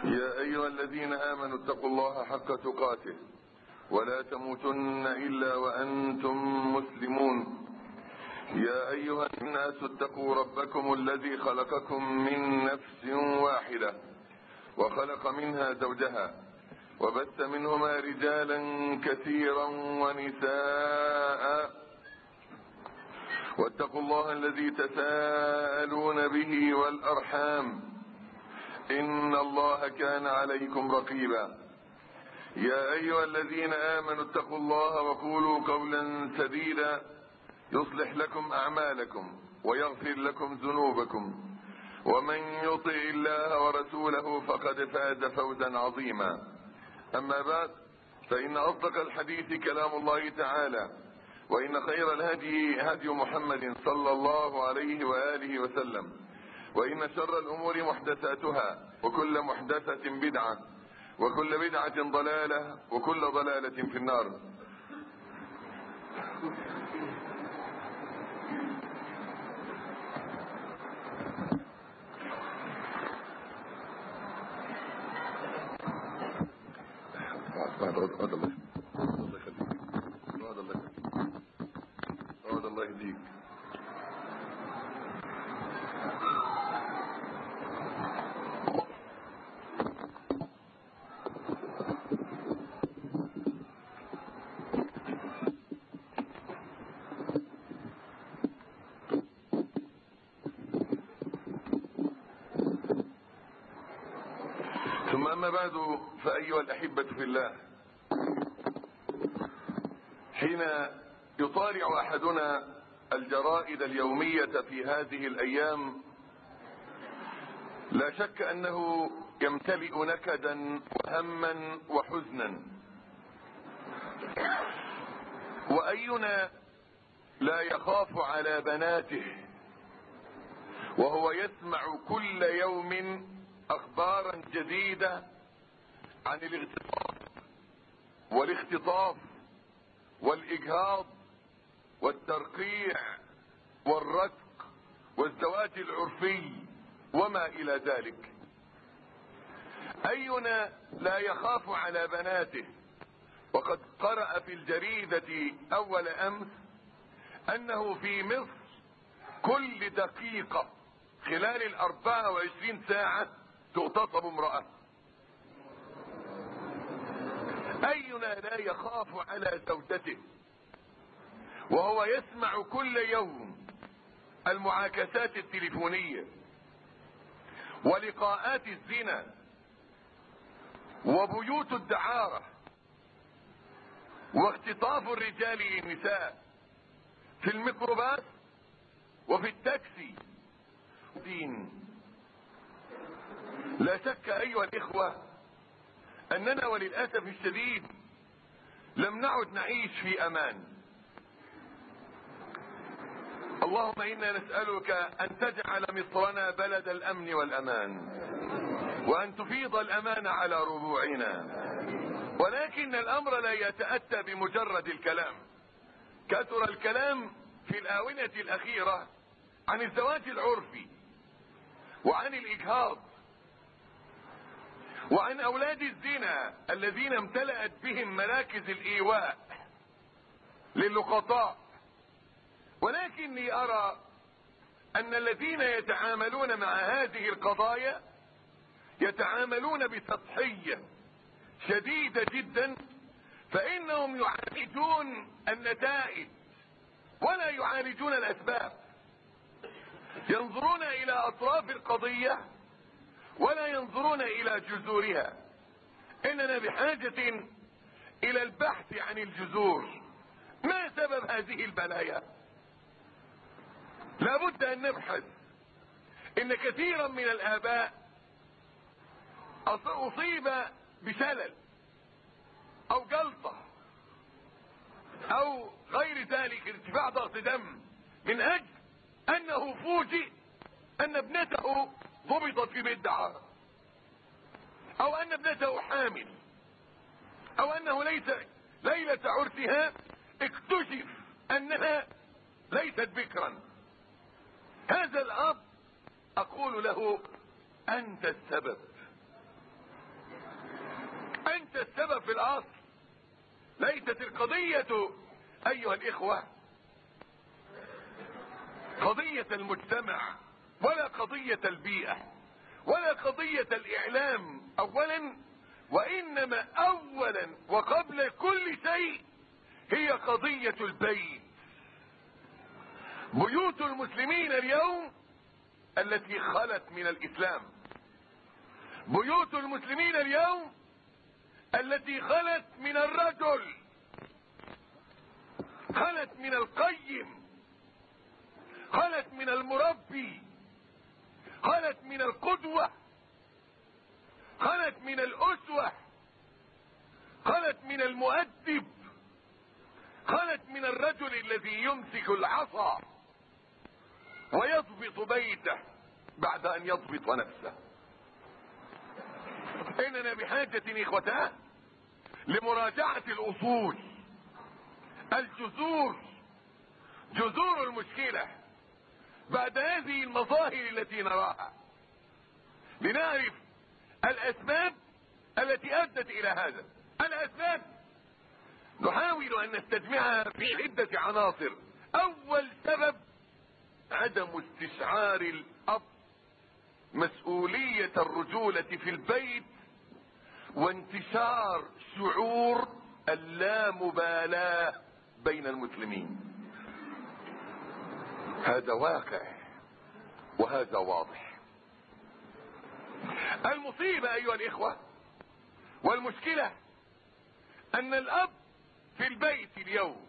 يا أيها الذين آمنوا اتقوا الله حق تقاته ولا تموتن إلا وأنتم مسلمون يا أيها الناس اتقوا ربكم الذي خلقكم من نفس واحدة وخلق منها زوجها وبث منهما رجالا كثيرا ونساء واتقوا الله الذي تساءلون به والأرحام إن الله كان عليكم رقيبا يا أيها الذين آمنوا اتقوا الله وقولوا قولا سديدا يصلح لكم أعمالكم ويغفر لكم ذنوبكم ومن يطع الله ورسوله فقد فاز فوزا عظيما أما بعد فإن أصدق الحديث كلام الله تعالى وإن خير الهدي هدي محمد صلى الله عليه وآله وسلم وإن شر الأمور محدثاتها وكل محدثة بدعة وكل بدعة ضلالة وكل ضلالة في النار بعد غض الله الله يخليك بعد الله يخليك بعد الله يهديك ثم أما بعد فأيها الأحبة في الله حين يطالع أحدنا الجرائد اليومية في هذه الأيام لا شك أنه يمتلئ نكدا وهما وحزنا وأينا لا يخاف على بناته وهو يسمع كل يوم اخبارا جديدة عن الاغتصاب والاختطاف والاجهاض والترقيع والرتق والزواج العرفي وما الى ذلك اينا لا يخاف على بناته وقد قرأ في الجريدة اول امس انه في مصر كل دقيقة خلال الاربعة وعشرين ساعة تغتصب امرأة اينا لا يخاف على زوجته وهو يسمع كل يوم المعاكسات التليفونية ولقاءات الزنا وبيوت الدعارة واختطاف الرجال للنساء في الميكروباص وفي التاكسي دين لا شك ايها الاخوة اننا وللاسف الشديد لم نعد نعيش في امان اللهم انا نسألك ان تجعل مصرنا بلد الامن والامان وان تفيض الامان على ربوعنا ولكن الامر لا يتأتى بمجرد الكلام كثر الكلام في الاونة الاخيرة عن الزواج العرفي وعن الاجهاض وعن اولاد الزنا الذين امتلأت بهم مراكز الايواء للقطاء ولكني ارى ان الذين يتعاملون مع هذه القضايا يتعاملون بسطحية شديدة جدا فانهم يعالجون النتائج ولا يعالجون الاسباب ينظرون الى اطراف القضية ولا ينظرون الى جذورها اننا بحاجة الى البحث عن الجذور ما سبب هذه البلايا لابد ان نبحث ان كثيرا من الاباء اصيب بشلل او جلطة او غير ذلك ارتفاع ضغط دم من اجل انه فوجئ ان ابنته ضبطت في بيت دعارة او ان ابنته حامل او انه ليس ليلة عرسها اكتشف انها ليست بكرا هذا الاب اقول له انت السبب السبب في الاصل ليست القضية ايها الاخوة قضية المجتمع ولا قضية البيئة ولا قضية الاعلام اولا وانما اولا وقبل كل شيء هي قضية البيت بيوت المسلمين اليوم التي خلت من الاسلام بيوت المسلمين اليوم التي خلت من الرجل خلت من القيم خلت من المربي خلت من القدوة خلت من الأسوة خلت من المؤدب خلت من الرجل الذي يمسك العصا ويضبط بيته بعد ان يضبط نفسه اننا بحاجة اخوتاه لمراجعة الاصول الجذور جذور المشكلة بعد هذه المظاهر التي نراها لنعرف الاسباب التي ادت الى هذا الاسباب نحاول ان نستجمعها في عدة عناصر اول سبب عدم استشعار الاب مسؤولية الرجولة في البيت وانتشار شعور اللامبالاة بين المسلمين هذا واقع وهذا واضح المصيبة ايها الاخوة والمشكلة ان الاب في البيت اليوم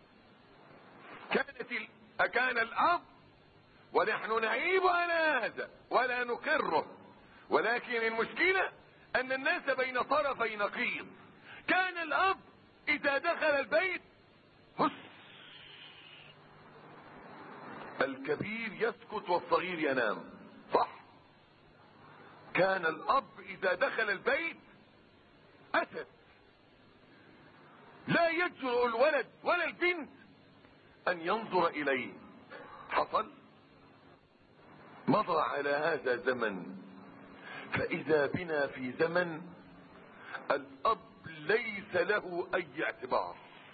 كانت ال... أكان الأب ونحن نعيب على هذا ولا نقره ولكن المشكلة أن الناس بين طرفي نقيض كان الأب إذا دخل البيت هس الكبير يسكت والصغير ينام صح كان الأب إذا دخل البيت أسد لا يجرؤ الولد ولا البنت ان ينظر اليه حصل مضى على هذا زمن فاذا بنا في زمن الاب ليس له اي اعتبار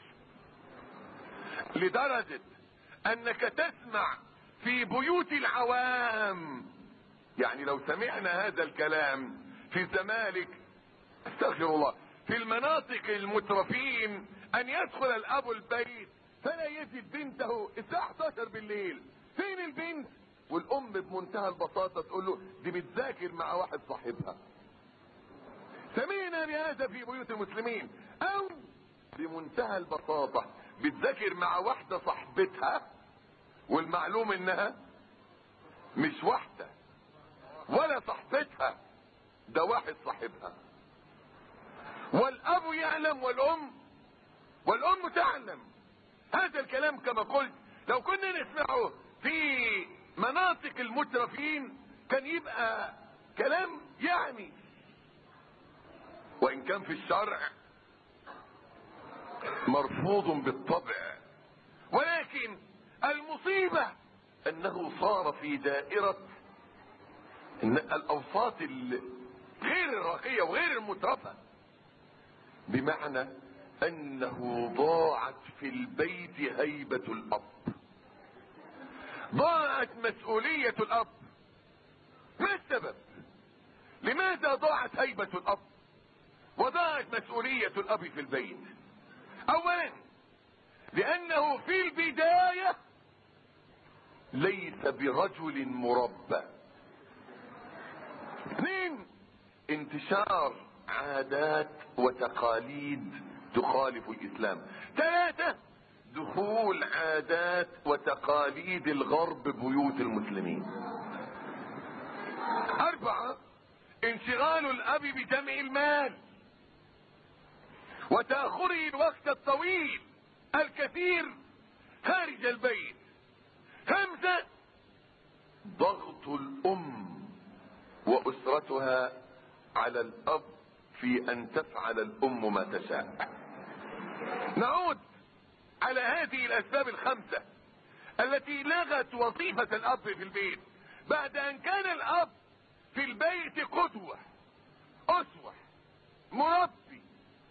لدرجة انك تسمع في بيوت العوام يعني لو سمعنا هذا الكلام في الزمالك استغفر الله في المناطق المترفين ان يدخل الاب البيت فلا يجد بنته الساعة 11 بالليل فين البنت والام بمنتهى البساطة تقول له دي بتذاكر مع واحد صاحبها سمعنا بهذا في بيوت المسلمين او بمنتهى البساطة بتذاكر مع واحدة صاحبتها والمعلوم انها مش واحدة ولا صاحبتها ده واحد صاحبها والاب يعلم والام والام تعلم هذا الكلام كما قلت لو كنا نسمعه في مناطق المترفين كان يبقى كلام يعني وان كان في الشرع مرفوض بالطبع ولكن المصيبة انه صار في دائرة إن الاوساط غير الراقية وغير المترفة بمعنى انه ضاعت في البيت هيبة الاب ضاعت مسؤولية الاب ما السبب لماذا ضاعت هيبة الاب وضاعت مسؤولية الاب في البيت اولا لانه في البداية ليس برجل مربى اثنين انتشار عادات وتقاليد تخالف الاسلام ثلاثة دخول عادات وتقاليد الغرب بيوت المسلمين اربعة انشغال الاب بجمع المال وتأخره الوقت الطويل الكثير خارج البيت خمسة ضغط الام واسرتها على الاب في ان تفعل الام ما تشاء نعود على هذه الاسباب الخمسة التي لغت وظيفة الاب في البيت بعد ان كان الاب في البيت قدوة اسوة مربي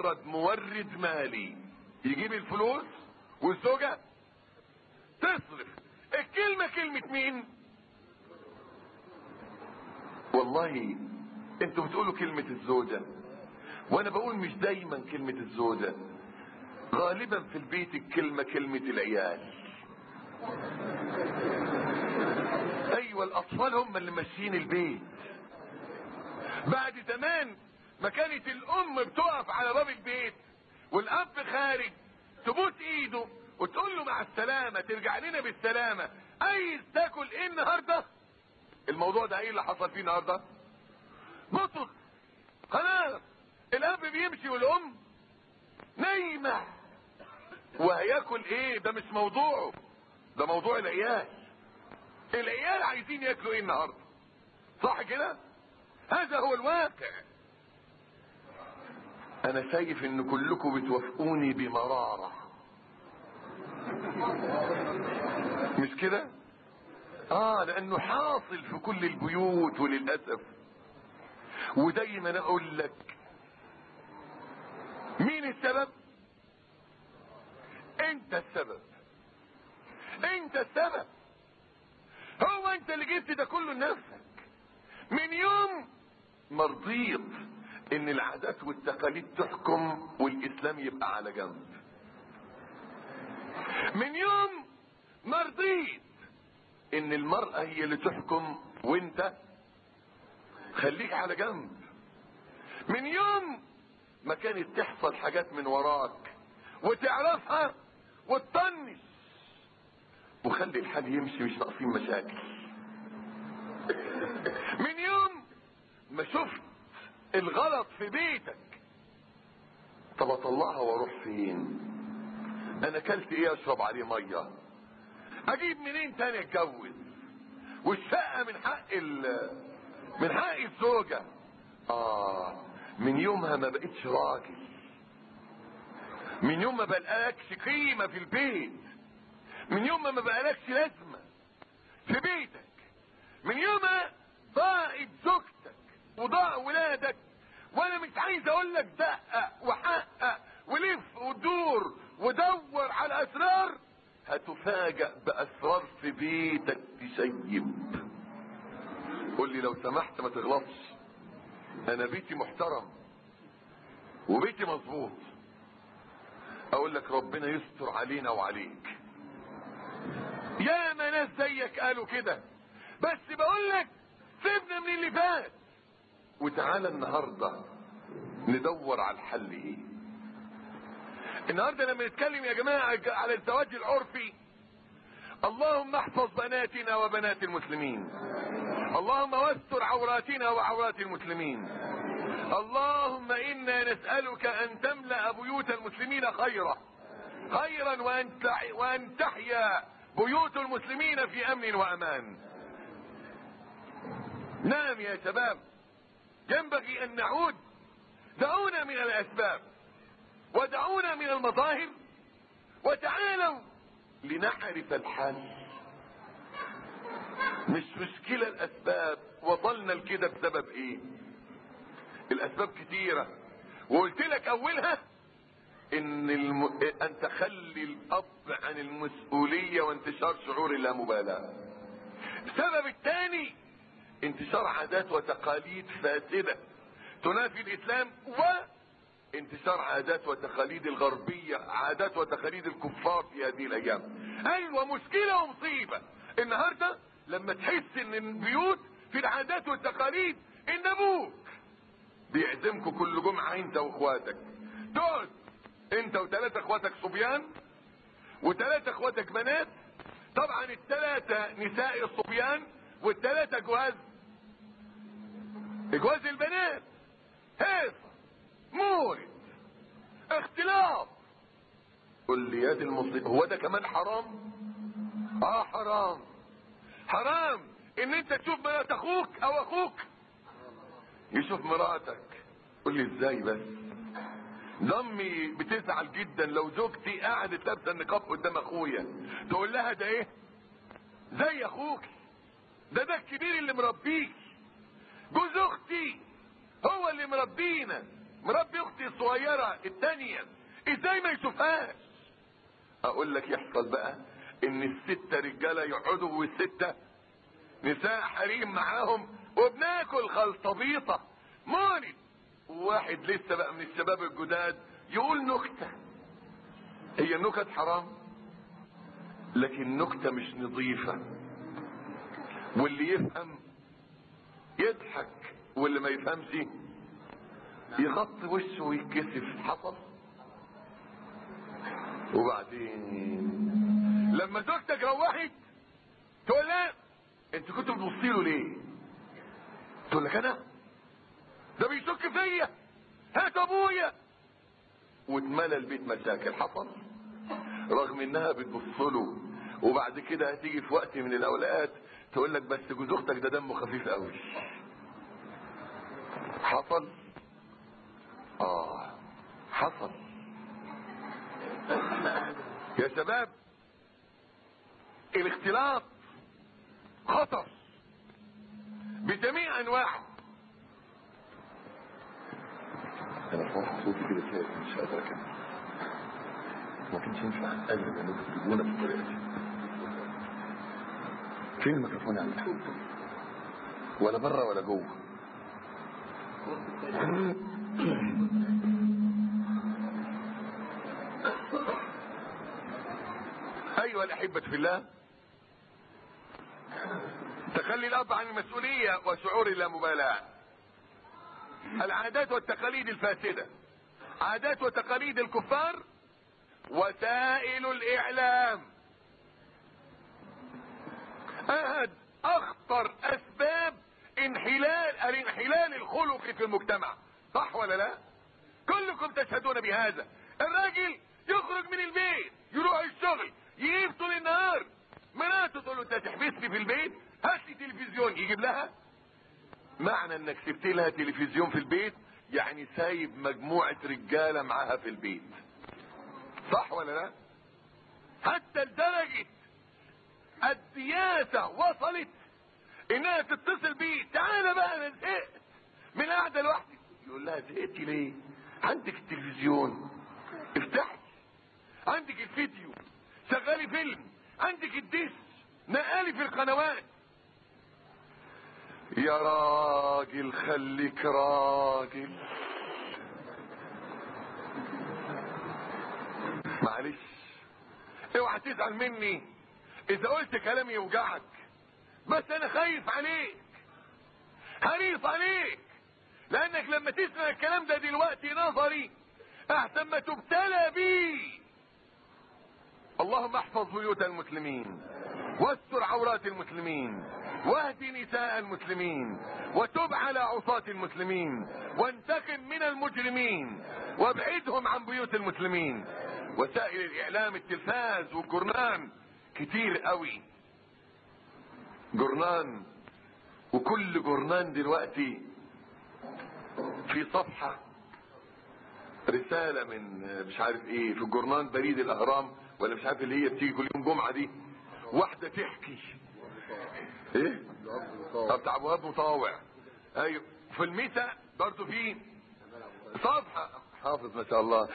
مجرد مورد مالي يجيب الفلوس والزوجة تصرف الكلمة كلمة مين والله انتوا بتقولوا كلمة الزوجة وانا بقول مش دايما كلمة الزوجة غالبا في البيت الكلمة كلمة العيال ايوه الاطفال هم اللي ماشيين البيت بعد زمان ما كانت الام بتقف على باب البيت والاب خارج تبوس ايده وتقول له مع السلامة ترجع لنا بالسلامة عايز تاكل ايه النهاردة الموضوع ده ايه اللي حصل فيه النهاردة بطل خلاص الاب بيمشي والام نايمة وهياكل ايه ده مش موضوعه ده موضوع العيال العيال عايزين ياكلوا ايه النهارده صح كده هذا هو الواقع انا شايف ان كلكم بتوافقوني بمرارة مش كده اه لانه حاصل في كل البيوت وللاسف ودايما اقول لك مين السبب انت السبب انت السبب هو انت اللي جبت ده كله لنفسك من يوم ما رضيت ان العادات والتقاليد تحكم والاسلام يبقى على جنب من يوم ما رضيت ان المرأة هي اللي تحكم وانت خليك على جنب من يوم ما كانت تحصل حاجات من وراك وتعرفها وتطنش وخلي الحال يمشي مش ناقصين مشاكل من يوم ما شفت الغلط في بيتك طب اطلعها واروح فين انا اكلت ايه اشرب عليه ميه اجيب منين تاني اتجوز والشقه من حق ال من حق الزوجه اه من يومها ما بقتش راجل من يوم ما بقالكش قيمه في البيت من يوم ما بقالكش لازمه في بيتك من يوم ضاعت زوجتك وضاع ولادك وانا مش عايز اقول لك دقق وحقق ولف ودور ودور على اسرار هتفاجأ باسرار في بيتك تشيب قول لي لو سمحت ما تغلطش انا بيتي محترم وبيتي مظبوط اقول لك ربنا يستر علينا وعليك يا ما ناس زيك قالوا كده بس بقول لك سيبنا من اللي فات وتعالى النهارده ندور على الحل ايه النهارده لما نتكلم يا جماعه على الزواج العرفي اللهم احفظ بناتنا وبنات المسلمين اللهم واستر عوراتنا وعورات المسلمين اللهم انا نسالك ان تملا بيوت المسلمين خيرا خيرا وان وان تحيا بيوت المسلمين في امن وامان نعم يا شباب ينبغي ان نعود دعونا من الاسباب ودعونا من المظاهر وتعالوا لنعرف الحل مش مشكلة الاسباب وضلنا لكده بسبب ايه الاسباب كتيرة وقلت لك اولها ان الم... ان تخلي الاب عن المسؤولية وانتشار شعور اللامبالاة السبب الثاني انتشار عادات وتقاليد فاسدة تنافي الاسلام وانتشار عادات وتقاليد الغربية عادات وتقاليد الكفار في هذه الايام ايوه مشكلة ومصيبة النهاردة لما تحس ان البيوت في العادات والتقاليد ان ابوك بيعزمكم كل جمعة انت واخواتك تقعد انت وثلاثة اخواتك صبيان وثلاثة اخواتك بنات طبعا الثلاثة نساء الصبيان والثلاثة جواز جواز البنات هيصة مورد اختلاط قل لي يا دي المصيبة هو ده كمان حرام اه حرام حرام ان انت تشوف مرات اخوك او اخوك يشوف مراتك قل لي ازاي بس ضمي بتزعل جدا لو زوجتي قعدت لابسه النقاب قدام اخويا تقول لها ده ايه زي اخوك ده ده الكبير اللي مربيك جوز اختي هو اللي مربينا مربي اختي الصغيرة التانية ازاي ما يشوفهاش اقول لك يحصل بقى ان الستة رجالة يقعدوا والستة نساء حريم معاهم وبناكل خلطبيطة مولد واحد لسه بقى من الشباب الجداد يقول نكتة هي النكت حرام لكن نكتة مش نظيفة واللي يفهم يضحك واللي ما يفهمش يغطي وشه ويتكسف حصل وبعدين لما زوجتك روحت تقول لا انت كنت بتبصي له ليه تقول لك انا ده بيشك فيا هات ابويا واتملى البيت مشاكل حصل رغم انها بتبص له وبعد كده هتيجي في وقت من الاوقات تقول لك بس جوز اختك ده دمه خفيف قوي حصل اه حصل يا شباب الاختلاط خطر بجميع انواعه انا صراحه صوتي كده شايف مش قادر اكمل ما كانش ينفع ابدا انكم تجيبونا في الطريقه دي فين الميكروفون يا عم محمود؟ ولا بره ولا جوه ايها الاحبه في الله تخلي الاب عن المسؤوليه وشعور اللامبالاه العادات والتقاليد الفاسده عادات وتقاليد الكفار وسائل الاعلام احد اخطر اسباب انحلال الانحلال الخلقي في المجتمع صح ولا لا كلكم تشهدون بهذا الراجل يخرج من البيت يروح الشغل يجيب طول النهار مراته تقول له انت تحبسني في البيت هات لي تلفزيون يجيب لها معنى انك سبت لها تلفزيون في البيت يعني سايب مجموعة رجالة معاها في البيت صح ولا لا حتى لدرجة السياسة وصلت انها تتصل بيه تعالى بقى انا زهقت من القعدة لوحدي يقول لها زهقتي ليه عندك التلفزيون افتحي عندك الفيديو شغالي فيلم عندك الدش نقالي في القنوات يا راجل خليك راجل معلش اوعى تزعل مني اذا قلت كلام يوجعك بس انا خايف عليك حريص عليك لانك لما تسمع الكلام ده دلوقتي نظري احسن ما تبتلى بيه اللهم احفظ بيوت المسلمين واستر عورات المسلمين واهد نساء المسلمين وتب على عصاة المسلمين وانتقم من المجرمين وابعدهم عن بيوت المسلمين وسائل الاعلام التلفاز والجرنان كتير قوي جرنان وكل جرنان دلوقتي في صفحة رسالة من مش عارف ايه في الجرنان بريد الاهرام ولا مش عارف اللي هي بتيجي كل يوم جمعة دي واحدة تحكي ايه بتاع ابو وهاب مطاوع ايوه في المسا برضه في صفحة حافظ ما شاء الله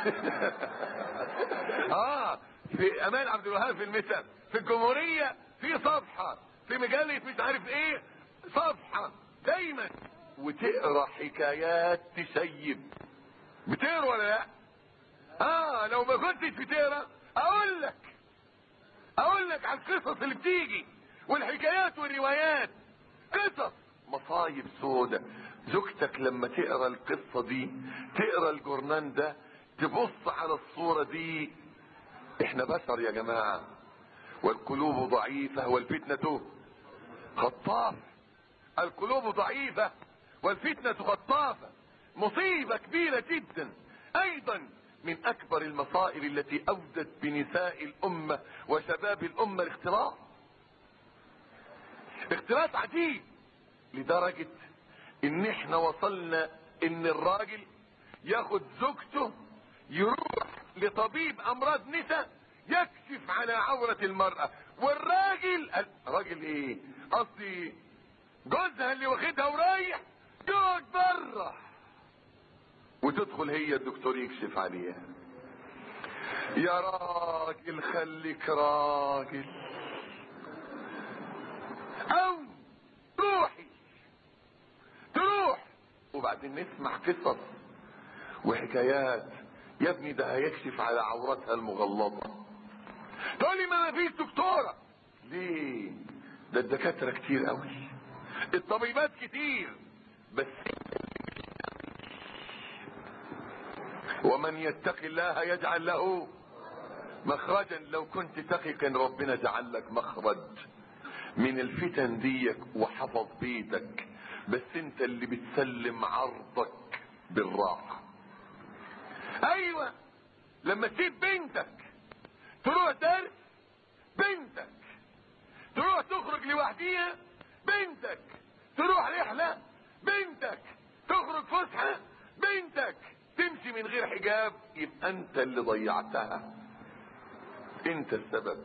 اه في امان عبد الوهاب في المسا في الجمهورية في صفحة في مجلة مش عارف ايه صفحة دايما وتقرا حكايات تسيب بتقرا ولا لا اه لو ما كنتش بتقرا اقول لك اقول لك على القصص اللي بتيجي والحكايات والروايات قصص مصايب سودة زوجتك لما تقرا القصة دي تقرا الجورنان ده تبص على الصورة دي احنا بشر يا جماعة والقلوب ضعيفة والفتنة خطاف القلوب ضعيفة والفتنة خطافة مصيبة كبيرة جدا ايضا من اكبر المصائب التي اودت بنساء الامة وشباب الامة الاختلاط اختلاط عجيب لدرجة ان احنا وصلنا ان الراجل ياخد زوجته يروح لطبيب امراض نساء يكشف على عورة المرأة والراجل راجل ايه قصدي جوزها اللي واخدها ورايح يقعد بره وتدخل هي الدكتور يكشف عليها يا راجل خليك راجل او روحي تروح وبعدين نسمع قصص وحكايات يا ابني ده هيكشف على عورتها المغلظة تقول لي ما فيش دكتورة ليه ده الدكاترة كتير قوي الطبيبات كتير بس ومن يتق الله يجعل له مخرجا لو كنت تقي كان ربنا جعل لك مخرج من الفتن ديك وحفظ بيتك بس انت اللي بتسلم عرضك بالراحة ايوه لما تسيب بنتك تروح درس بنتك تروح تخرج لوحديها بنتك تروح رحلة بنتك تخرج فسحة بنتك تمشي من غير حجاب يبقى انت اللي ضيعتها انت السبب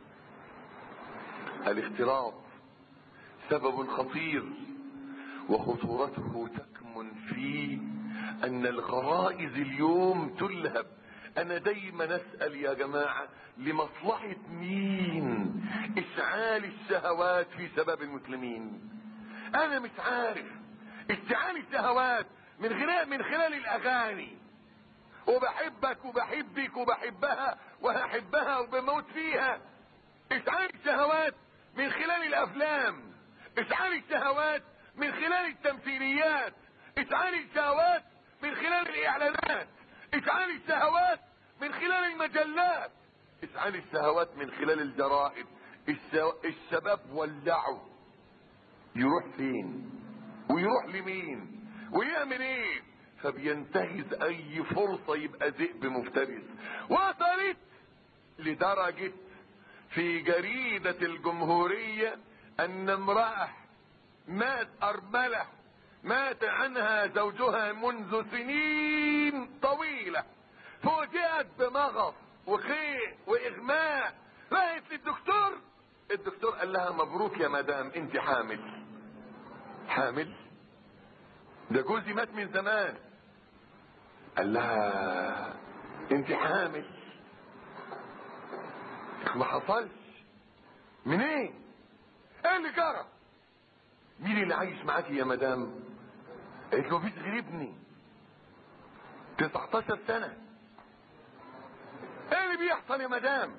الاختلاط سبب خطير وخطورته تكمن في ان الغرائز اليوم تلهب انا دايما اسأل يا جماعة لمصلحة مين اشعال الشهوات في سبب المسلمين انا مش عارف اشتعال الشهوات من خلال من خلال الاغاني وبحبك وبحبك وبحبها وهحبها وبموت فيها اشعال الشهوات من خلال الافلام اشعال الشهوات من خلال التمثيليات اشعال الشهوات من خلال الاعلانات اشعال الشهوات من خلال المجلات اشعال الشهوات من خلال الجرائد الشباب ولعوا يروح فين ويروح لمين ويعمل ايه فبينتهز اي فرصة يبقى ذئب مفترس وصلت لدرجة في جريدة الجمهورية ان امرأة مات ارملة مات عنها زوجها منذ سنين طويلة فوجئت بمغص وخيء واغماء راحت للدكتور الدكتور قال لها مبروك يا مدام انت حامل حامل ده جوزي مات من زمان قال لها انت حامل ما حصلش من ايه ايه اللي جرى مين اللي عايش معاكي يا مدام قالت له مفيش غير ابني 19 سنة ايه اللي بيحصل يا مدام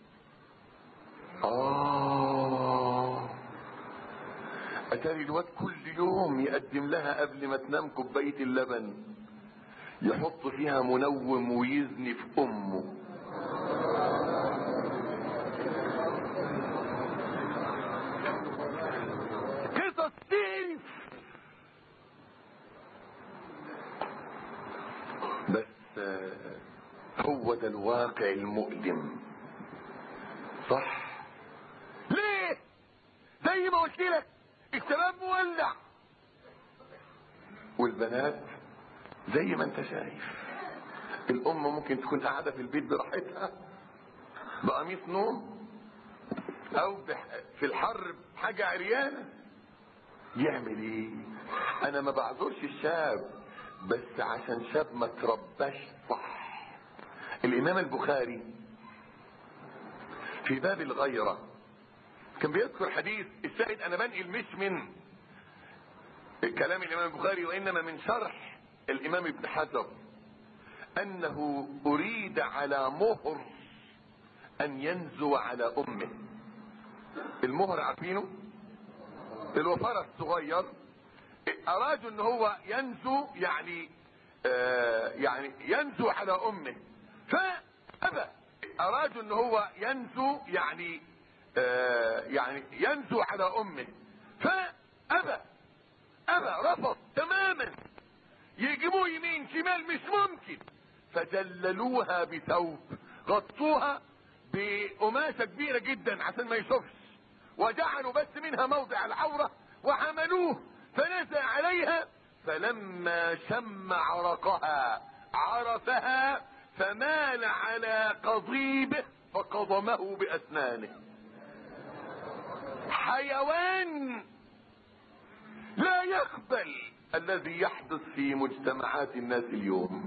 اه اتاري الواد كل يوم يقدم لها قبل ما تنام كوباية اللبن يحط فيها منوم ويزني في امه قصص تقرف بس آه، هو ده الواقع المؤلم صح ليه زي ما قلت لك الشباب مولع والبنات زي ما انت شايف الام ممكن تكون قاعده في البيت براحتها بقميص نوم او بح- في الحر بحاجه عريانه يعمل ايه انا ما بعذرش الشاب بس عشان شاب ما ترباش صح الامام البخاري في باب الغيرة كان بيذكر حديث الشاهد انا بنقل مش من كلام الامام البخاري وانما من شرح الامام ابن حجر انه اريد على مهر ان ينزو على امه المهر عارفينه الوفرة الصغير ارادوا ان هو ينزو يعني آه يعني ينزو على امه فابى ارادوا ان هو ينزو يعني آه يعني ينزو على امه فابى ابى رفض تماما يجيبوه يمين شمال مش ممكن فجللوها بثوب غطوها بقماشة كبيرة جدا عشان ما يشوفش وجعلوا بس منها موضع العورة وحملوه فنزل عليها فلما شم عرقها عرفها فمال على قضيبه فقضمه بأسنانه حيوان لا يقبل الذي يحدث في مجتمعات الناس اليوم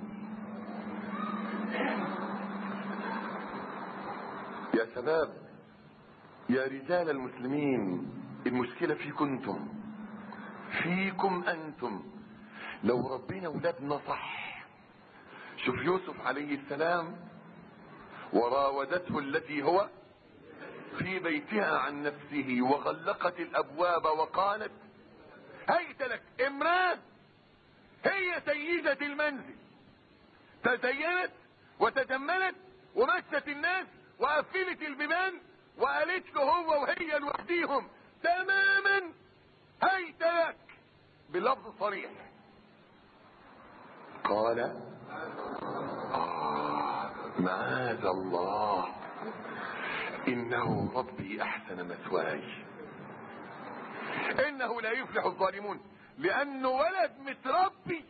يا شباب يا رجال المسلمين المشكلة فيكم انتم فيكم انتم لو ربنا ولادنا صح شوف يوسف عليه السلام وراودته التي هو في بيتها عن نفسه وغلقت الابواب وقالت هيت لك امرأة هي سيدة المنزل تزينت وتجملت ومست الناس وقفلت البيبان وقالت له هو وهي لوحديهم تماما هيت لك بلفظ صريح قال آه معاذ الله انه ربي احسن مثواي انه لا يفلح الظالمون لانه ولد متربي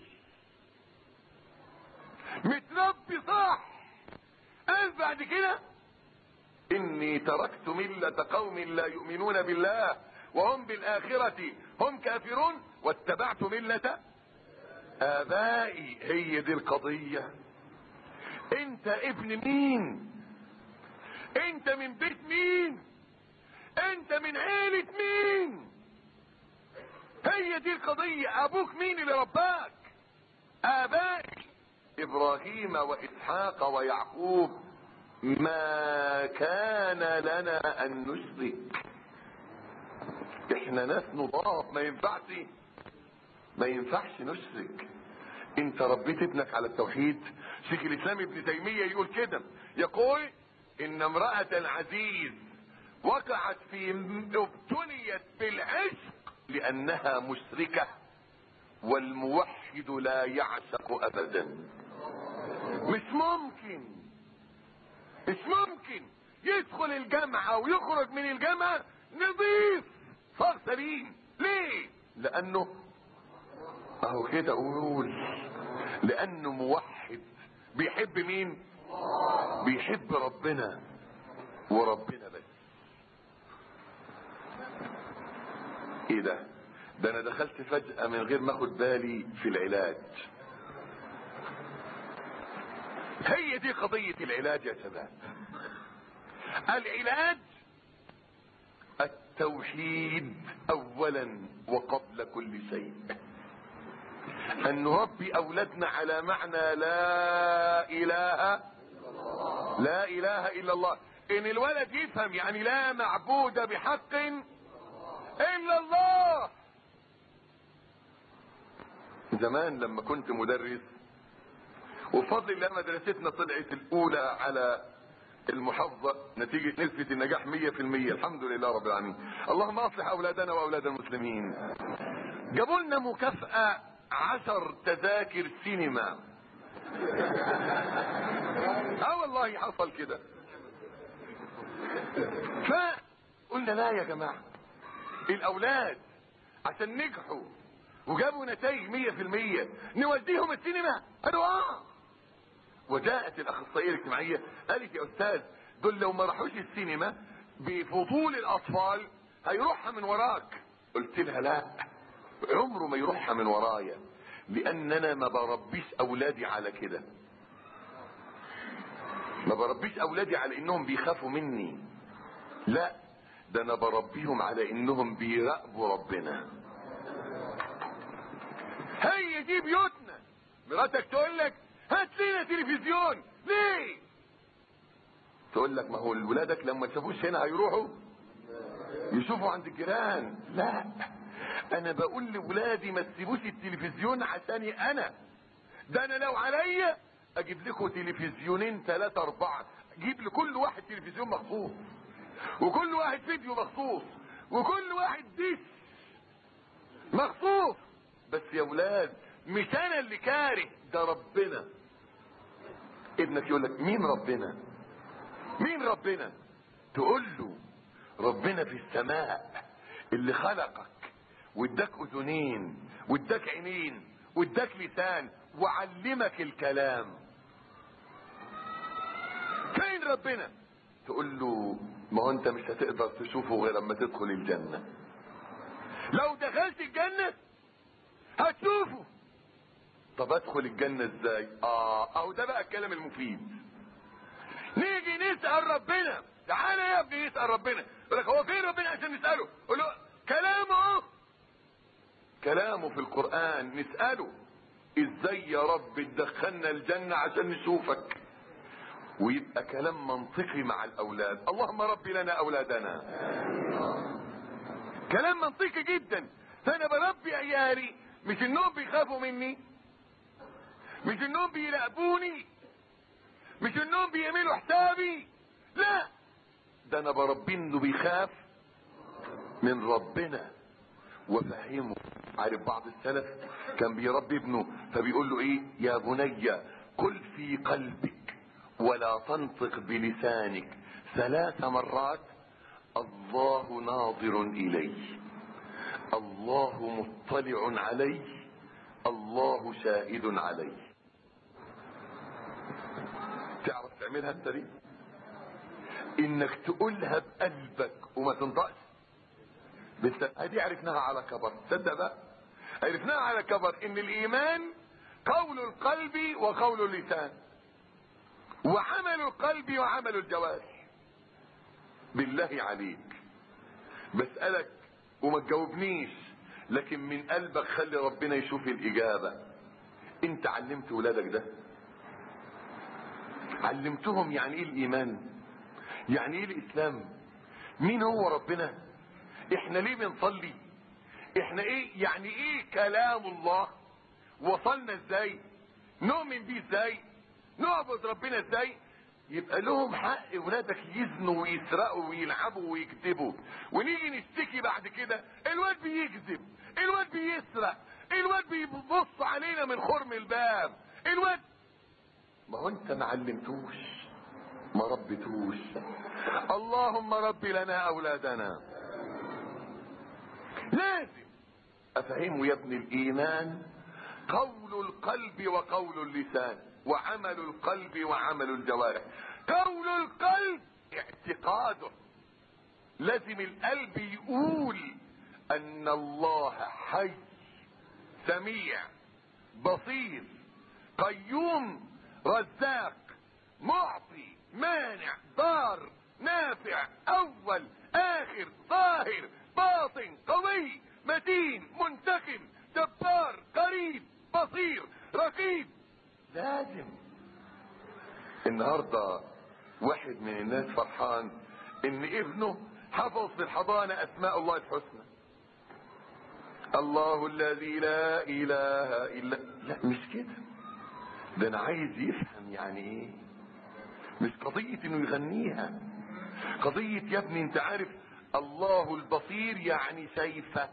متربي صح قال بعد كده اني تركت ملة قوم لا يؤمنون بالله وهم بالاخرة هم كافرون واتبعت ملة ابائي هي دي القضية انت ابن مين انت من بيت مين انت من عيلة مين هي دي القضية ابوك مين اللي رباك ابائك ابراهيم واسحاق ويعقوب ما كان لنا ان نشرك احنا ناس نضاف ما ينفعش ما ينفعش نشرك انت ربيت ابنك على التوحيد شيخ الاسلام ابن تيمية يقول كده يقول ان امرأة العزيز وقعت في ابتليت بالعشق لانها مشركة والموحد لا يعشق ابدا مش ممكن مش ممكن يدخل الجامعة ويخرج من الجامعة نظيف صار سليم ليه لانه اهو كده اقول لانه موحد بيحب مين بيحب ربنا وربنا بس ايه ده ده انا دخلت فجأة من غير ما اخد بالي في العلاج هي دي قضية العلاج يا شباب العلاج التوحيد اولا وقبل كل شيء ان نربي اولادنا على معنى لا اله لا اله الا الله ان الولد يفهم يعني لا معبود بحق الا الله زمان لما كنت مدرس وفضل الله مدرستنا طلعت الاولى على المحافظة نتيجة نسبة النجاح مية في المية الحمد لله رب العالمين اللهم اصلح اولادنا واولاد المسلمين جابوا لنا مكافأة عشر تذاكر سينما اه والله حصل كده فقلنا لا يا جماعة الاولاد عشان نجحوا وجابوا نتائج مية في المية نوديهم السينما قالوا اه وجاءت الاخصائيه الاجتماعيه قالت يا استاذ دول لو ما راحوش السينما بفضول الاطفال هيروحها من وراك قلت لها لا عمره ما يروحها من ورايا لان انا ما بربيش اولادي على كده ما بربيش اولادي على انهم بيخافوا مني لا ده انا بربيهم على انهم بيراقبوا ربنا هي دي بيوتنا مراتك تقول لك هات لنا تلفزيون ليه تقول لك ما هو ولادك لما تشوفوش هنا هيروحوا يشوفوا عند الجيران لا انا بقول لولادي ما تسيبوش التلفزيون عشاني انا ده انا لو عليا اجيب لكم تلفزيونين ثلاثة اربعة اجيب لكل واحد تلفزيون مخصوص وكل واحد فيديو مخصوص وكل واحد ديش مخصوص بس يا ولاد مش انا اللي كاره ده ربنا ابنك يقول لك مين ربنا مين ربنا تقول له ربنا في السماء اللي خلقك واداك اذنين واداك عينين واداك لسان وعلمك الكلام فين ربنا تقول له ما هو انت مش هتقدر تشوفه غير لما تدخل الجنة لو دخلت الجنة هتشوفه طب ادخل الجنة ازاي اه اهو ده بقى الكلام المفيد نيجي نسأل ربنا تعالى يا ابني نسأل ربنا يقول لك هو فين ربنا عشان نسأله قول له كلامه اهو كلامه في القرآن نسأله ازاي يا رب تدخلنا الجنة عشان نشوفك ويبقى كلام منطقي مع الاولاد اللهم ربي لنا اولادنا كلام منطقي جدا فانا بربي عيالي مش انهم بيخافوا مني مش انهم بيراقبوني مش انهم بيعملوا حسابي لا ده انا بربي انه بيخاف من ربنا وفهمه عارف بعض السلف كان بيربي ابنه فبيقول له ايه يا بني قل في قلبك ولا تنطق بلسانك ثلاث مرات الله ناظر الي الله مطلع علي الله شاهد علي تعرف تعملها انت دي انك تقولها بقلبك وما تنطقش بس ادي عرفناها على كبر تصدق بقى عرفناها على كبر ان الايمان قول القلب وقول اللسان وعمل القلب وعمل الجوارح بالله عليك بسألك وما تجاوبنيش لكن من قلبك خلي ربنا يشوف الاجابة انت علمت ولادك ده علمتهم يعني ايه الايمان يعني ايه الاسلام مين هو ربنا احنا ليه بنصلي احنا ايه يعني ايه كلام الله وصلنا ازاي نؤمن بيه ازاي نعبد ربنا ازاي يبقى لهم حق ولادك يزنوا ويسرقوا ويلعبوا ويكذبوا ونيجي نشتكي بعد كده الواد بيكذب الواد بيسرق الواد بيبص علينا من خرم الباب الواد ما هو انت ما علمتوش ما ربيتوش اللهم رب لنا اولادنا لازم افهمه يا ابن الايمان قول القلب وقول اللسان وعمل القلب وعمل الجوارح قول القلب اعتقاده لازم القلب يقول ان الله حي سميع بصير قيوم رزاق معطي مانع ضار نافع اول اخر ظاهر باطن قوي متين منتقم جبار قريب بصير رقيب لازم النهارده واحد من الناس فرحان ان ابنه حفظ في الحضانة اسماء الله الحسنى الله الذي لا اله الا لا مش كده ده انا عايز يفهم يعني ايه مش قضية انه يغنيها قضية يا ابني انت عارف الله البصير يعني شايفك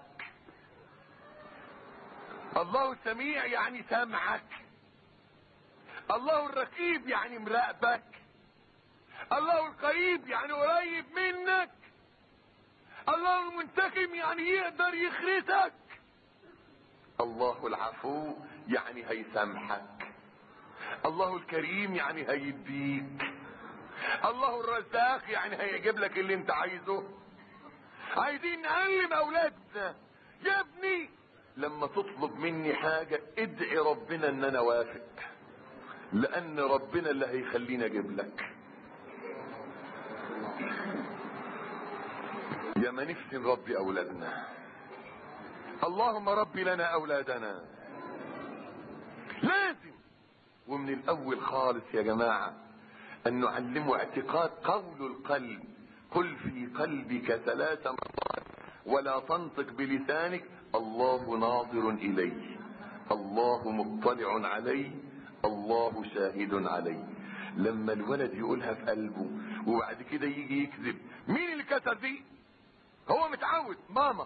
الله السميع يعني سمعك الله الرقيب يعني مراقبك الله القريب يعني قريب منك الله المنتقم يعني يقدر يخرسك الله العفو يعني هيسامحك الله الكريم يعني هيديك الله الرزاق يعني هيجيب لك اللي انت عايزه عايزين نعلم اولادنا يا ابني لما تطلب مني حاجة ادعي ربنا ان انا وافق لان ربنا اللي هيخليني اجيب لك يا ما نفسي نربي اولادنا اللهم ربي لنا اولادنا لازم ومن الاول خالص يا جماعة ان نعلمه اعتقاد قول القلب قل في قلبك ثلاث مرات ولا تنطق بلسانك الله ناظر الي الله مطلع علي الله شاهد علي لما الولد يقولها في قلبه وبعد كده يجي يكذب مين اللي كسر دي هو متعود ماما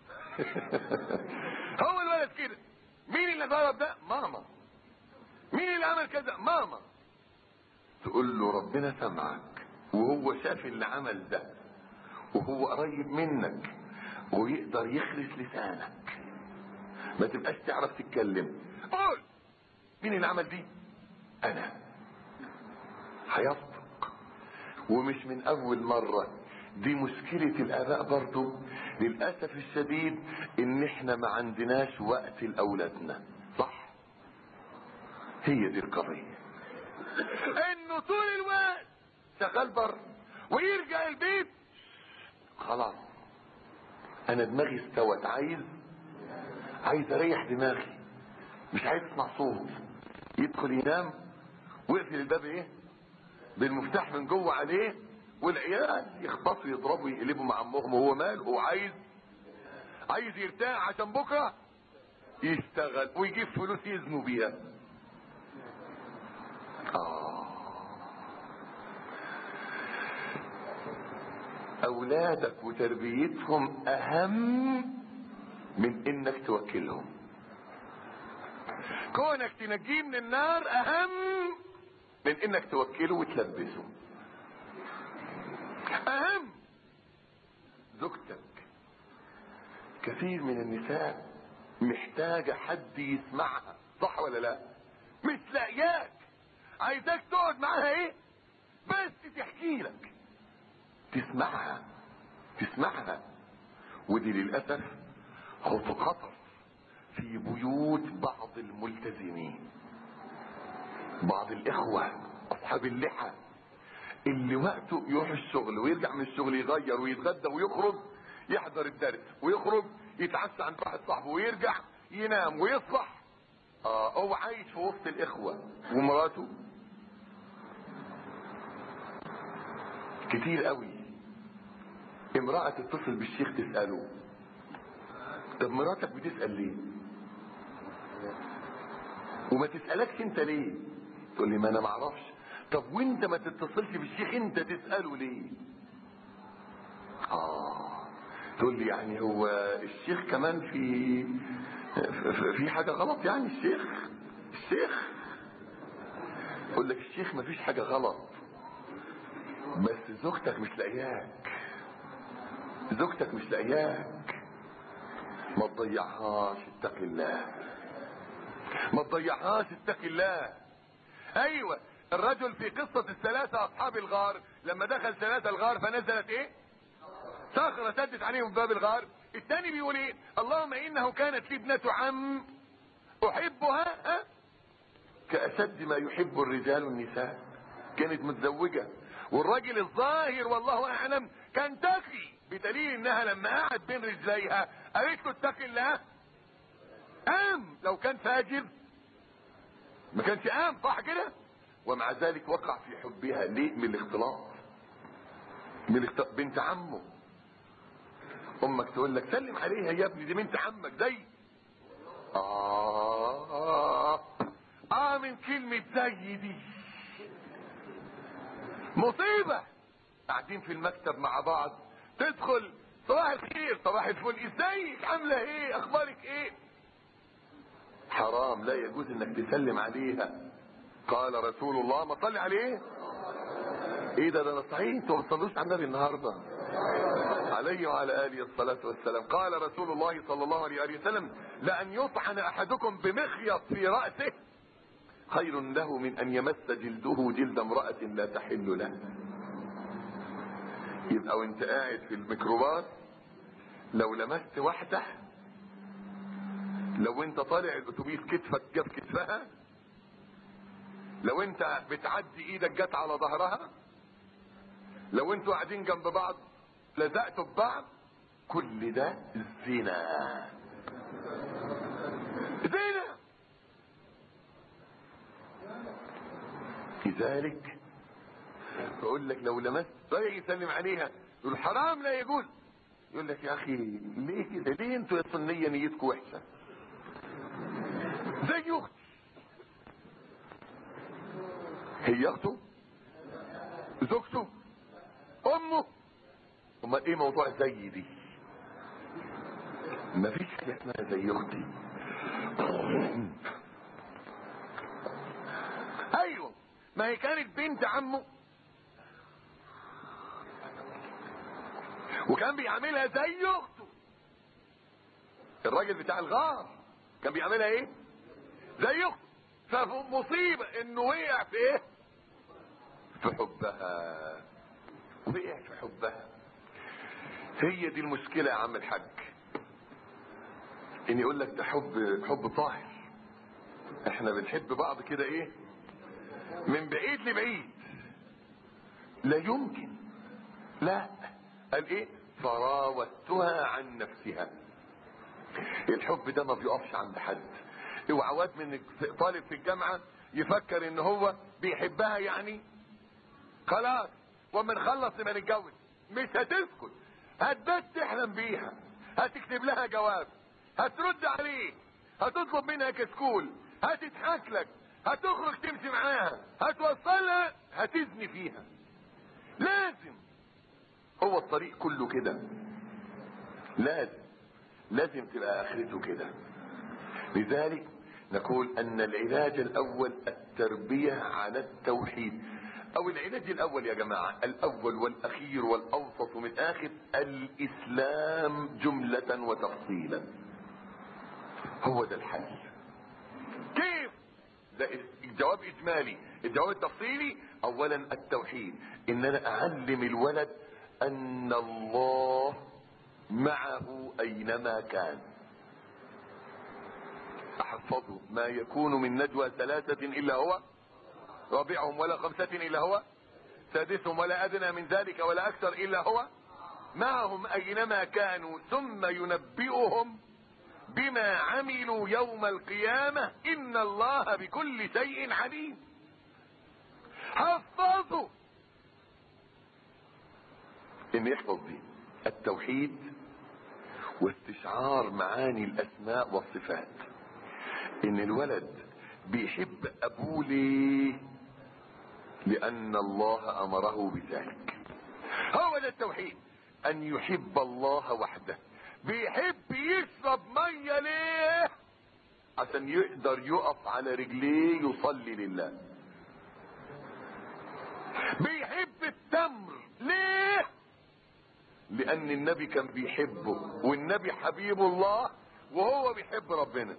هو الولد كده مين اللي ضرب ده ماما مين اللي عمل كذا ماما تقول له ربنا سمعك وهو شاف اللي عمل ده وهو قريب منك ويقدر يخرس لسانك ما تبقاش تعرف تتكلم قول مين اللي عمل دي انا هيصدق ومش من اول مرة دي مشكلة الاباء برضو للاسف الشديد ان احنا ما عندناش وقت لاولادنا صح هي دي القضيه انه طول الوقت شغال بره ويرجع البيت خلاص انا دماغي استوت عايز عايز اريح دماغي مش عايز اسمع صوت يدخل ينام ويقفل الباب ايه بالمفتاح من جوه عليه والعيال يخبطوا يضربوا يقلبوا مع امهم وهو مال هو عايز عايز يرتاح عشان بكره يشتغل ويجيب فلوس يزنوا بيها آه. اولادك وتربيتهم اهم من انك توكلهم كونك تنجيه من النار اهم من انك توكله وتلبسه اهم زوجتك كثير من النساء محتاجة حد يسمعها صح ولا لا مش لاقياك عايزاك تقعد معاها ايه بس تحكي لك تسمعها تسمعها ودي للأسف خطر في بيوت بعض الملتزمين بعض الإخوة أصحاب اللحى اللي وقته يروح الشغل ويرجع من الشغل يغير ويتغدى ويخرج يحضر الدرس ويخرج يتعشى عند واحد صاحبه ويرجع ينام ويصبح اه هو عايش في وسط الاخوة ومراته كتير قوي امرأة تتصل بالشيخ تسأله طب مراتك بتسأل ليه وما تسألكش انت ليه تقول لي ما انا معرفش طب وانت ما تتصلش بالشيخ انت تسأله ليه اه تقول لي يعني هو الشيخ كمان في في حاجة غلط يعني الشيخ الشيخ يقول لك الشيخ ما فيش حاجة غلط بس زوجتك مش لاقياك زوجتك مش لاقياك ما تضيعهاش اتق الله ما تضيعهاش اتق الله ايوه الرجل في قصة الثلاثة اصحاب الغار لما دخل ثلاثة الغار فنزلت ايه صخرة سدت عليهم باب الغار الثاني بيقول ايه اللهم انه كانت لي ابنة عم احبها ها؟ كأشد ما يحب الرجال النساء كانت متزوجة والراجل الظاهر والله اعلم كان تقي بدليل انها لما قعد بين رجليها قالت له اتقي الله قام لو كان فاجر ما كانش قام صح كده ومع ذلك وقع في حبها ليه من الاختلاط من الاختلاط بنت عمه امك تقول لك سلم عليها يا ابني دي بنت عمك زي آه آه من كلمة زي دي مصيبة قاعدين في المكتب مع بعض تدخل صباح الخير صباح الفل ازيك عاملة ايه اخبارك ايه حرام لا يجوز انك تسلم عليها قال رسول الله ما صلي عليه ايه ده ده انا صحيح انتوا ما بتصلوش على النبي النهارده عليه وعلى اله الصلاه والسلام قال رسول الله صلى الله عليه وآله وسلم لان يطعن احدكم بمخيط في راسه خير له من ان يمس جلده جلد امراه لا تحل له يبقى وانت قاعد في الميكروباص لو لمست واحده لو انت طالع الاتوبيس كتفك جاب كتفها لو انت بتعدي ايدك جت على ظهرها لو انتوا قاعدين جنب بعض لزقتوا ببعض كل ده زنا زنا لذلك بقول لك لو لمست رايح يسلم عليها يقول حرام لا يجوز يقول لك يا اخي ليه كده ليه انتوا يا سنيه نيتكم وحشه زي اختي هي اخته زوجته امه امال ايه موضوع زي دي مفيش حاجه اسمها زي اختي ايوه ما هي كانت بنت عمه وكان بيعملها زي اخته الراجل بتاع الغار كان بيعملها ايه زي اخته فمصيبة انه وقع في ايه في حبها وقع في حبها هي دي المشكلة يا عم الحاج ان يقول لك ده حب حب طاهر احنا بنحب بعض كده ايه من بعيد لبعيد لا يمكن لا قال ايه فراودتها عن نفسها الحب ده ما بيقفش عند حد اوعى واد من طالب في الجامعه يفكر ان هو بيحبها يعني خلاص وما نخلص نبقى نتجوز مش هتسكت هتبات تحلم بيها هتكتب لها جواب هترد عليه هتطلب منها كسكول هتضحك لك هتخرج تمشي معاها هتوصلها هتزني فيها لازم هو الطريق كله كده لازم لازم تبقى اخرته كده لذلك نقول ان العلاج الاول التربية على التوحيد او العلاج الاول يا جماعة الاول والاخير والاوسط من اخر الاسلام جملة وتفصيلا هو ده الحل كيف ده الجواب اجمالي الجواب التفصيلي اولا التوحيد ان انا اعلم الولد ان الله معه اينما كان احفظه ما يكون من نجوى ثلاثة الا هو رابعهم ولا خمسة الا هو سادسهم ولا ادنى من ذلك ولا اكثر الا هو معهم اينما كانوا ثم ينبئهم بما عملوا يوم القيامة ان الله بكل شيء عليم حفظوا ان يحفظ دي التوحيد واستشعار معاني الاسماء والصفات ان الولد بيحب ابوه ليه لان الله امره بذلك هو ده التوحيد ان يحب الله وحده بيحب يشرب ميه ليه عشان يقدر يقف على رجليه يصلي لله بيحب التمر ليه لان النبي كان بيحبه والنبي حبيب الله وهو بيحب ربنا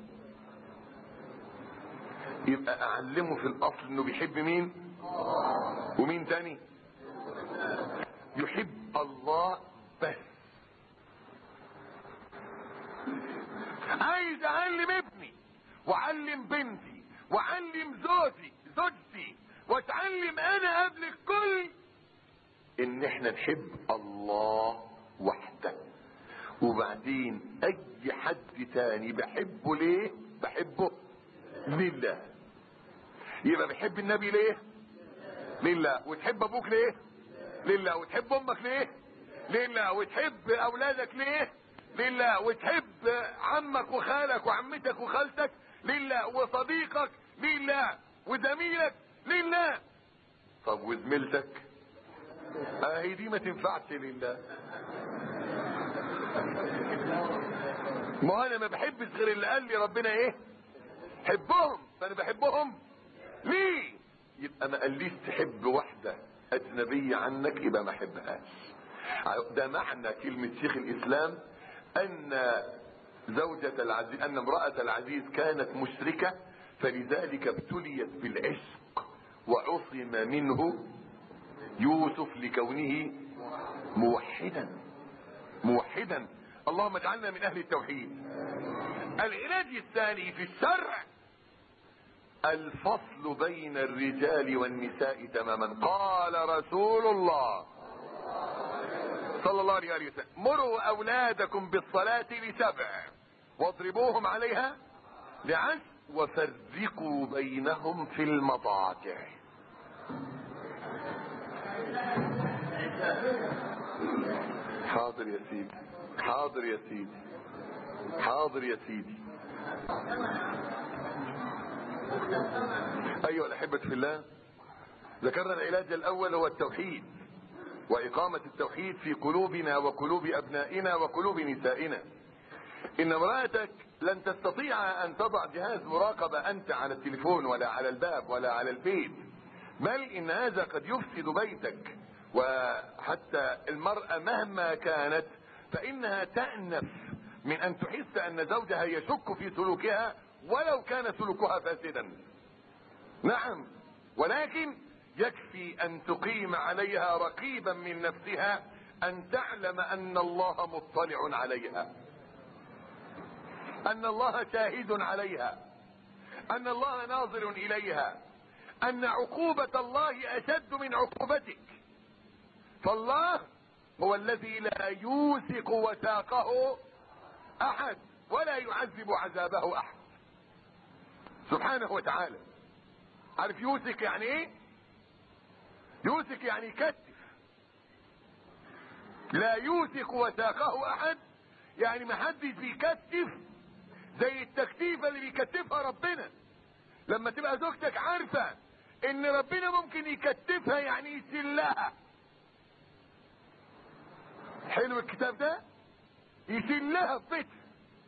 يبقى اعلمه في الاصل انه بيحب مين ومين تاني يحب الله بس عايز اعلم ابني واعلم بنتي واعلم زوجي زوجتي واتعلم انا قبل الكل ان احنا نحب الله وحده وبعدين اي حد تاني بحبه ليه بحبه لله يبقى بتحب النبي ليه لله وتحب ابوك ليه لله وتحب امك ليه لله وتحب اولادك ليه لله وتحب عمك وخالك وعمتك وخالتك لله وصديقك لله وزميلك لله طب وزميلتك اهي دي ما تنفعش لله ما انا ما بحبش غير اللي قال لي ربنا ايه حبهم فانا بحبهم ليه يبقى ما قاليش تحب واحدة اجنبية عنك يبقى ما احبهاش ده معنى كلمة شيخ الاسلام ان زوجة العزيز ان امرأة العزيز كانت مشركة فلذلك ابتليت بالعشق وعصم منه يوسف لكونه موحدا موحدا اللهم اجعلنا من اهل التوحيد العلاج الثاني في الشرع الفصل بين الرجال والنساء تماما قال رسول الله صلى الله عليه وسلم مروا اولادكم بالصلاة لسبع واضربوهم عليها لعشر وفرقوا بينهم في المضاجع حاضر يا سيدي حاضر يا سيدي حاضر يا سيدي ايها الاحبة في الله ذكرنا العلاج الاول هو التوحيد واقامة التوحيد في قلوبنا وقلوب ابنائنا وقلوب نسائنا ان امرأتك لن تستطيع ان تضع جهاز مراقبة انت على التليفون ولا على الباب ولا على البيت بل ان هذا قد يفسد بيتك وحتى المرأة مهما كانت فانها تأنف من ان تحس ان زوجها يشك في سلوكها ولو كان سلوكها فاسدا نعم ولكن يكفي ان تقيم عليها رقيبا من نفسها ان تعلم ان الله مطلع عليها ان الله شاهد عليها ان الله ناظر اليها ان عقوبة الله اشد من عقوبتك فالله هو الذي لا يوثق وثاقه احد ولا يعذب عذابه احد سبحانه وتعالى عارف يوثق يعني ايه يوثق يعني يكتف لا يوثق وثاقه احد يعني ما حدش بيكتف زي التكتيفه اللي بيكتفها ربنا لما تبقى زوجتك عارفه ان ربنا ممكن يكتفها يعني يسلها حلو الكتاب ده يسلها في بيتها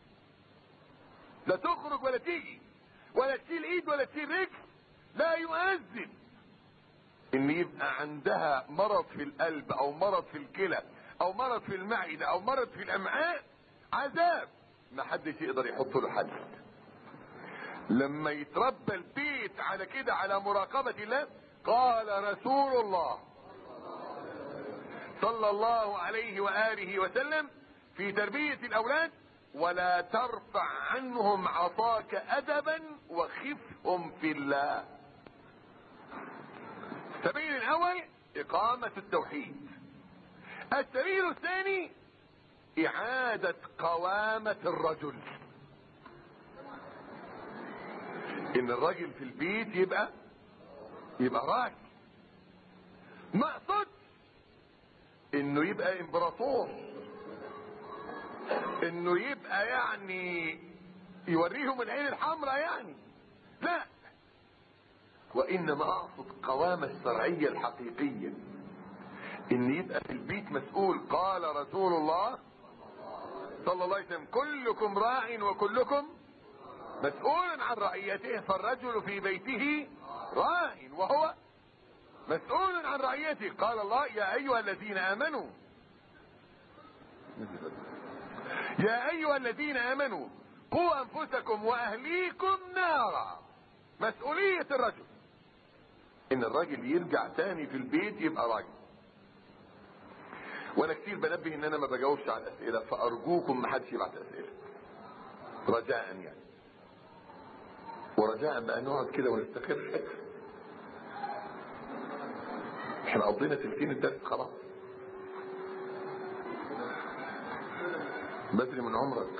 لا تخرج ولا تيجي ولا تشيل ايد ولا تشيل رجل لا يؤذن ان يبقى عندها مرض في القلب او مرض في الكلى او مرض في المعدة او مرض في الامعاء عذاب ما حدش يقدر يحط له حد لما يتربى البيت على كده على مراقبة الله قال رسول الله صلى الله عليه وآله وسلم في تربية الأولاد ولا ترفع عنهم عصاك أدبا وخفهم في الله السبيل الأول إقامة التوحيد السبيل الثاني إعادة قوامة الرجل إن الرجل في البيت يبقى يبقى راجل ما اقصدش انه يبقى امبراطور انه يبقى يعني يوريهم العين الحمراء يعني لا وانما اقصد قوامة الشرعية الحقيقية ان يبقى في البيت مسؤول قال رسول الله صلى الله عليه وسلم كلكم راع وكلكم مسؤول عن رعيته فالرجل في بيته راع وهو مسؤول عن رعيته قال الله يا ايها الذين امنوا يا ايها الذين امنوا قوا انفسكم واهليكم نارا مسؤولية الرجل ان الراجل يرجع تاني في البيت يبقى راجل وانا كتير بنبه ان انا ما بجاوبش على الاسئلة فارجوكم ما حدش يبعت اسئلة رجاء يعني ورجاء بقى نقعد كده ونستقر احنا قضينا تلتين الدرس خلاص بدري من عمرك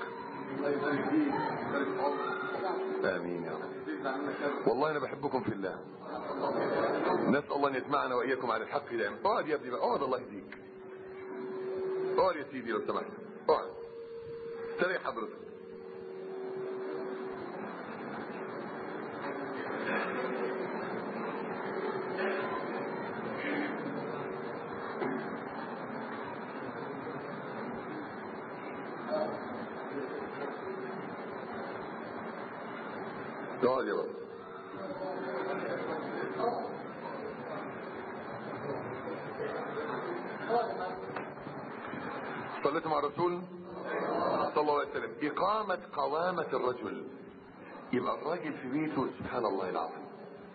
امين يا رب والله انا بحبكم في الله نسال الله ان يجمعنا واياكم على الحق دائما اقعد يا ابني بقى اقعد الله يهديك اقعد يا سيدي لو سمحت اقعد استريح حضرتك اقعد يا بابا صليت مع الرسول صلى الله عليه وسلم إقامة قوامة الرجل يبقى الراجل في بيته سبحان الله العظيم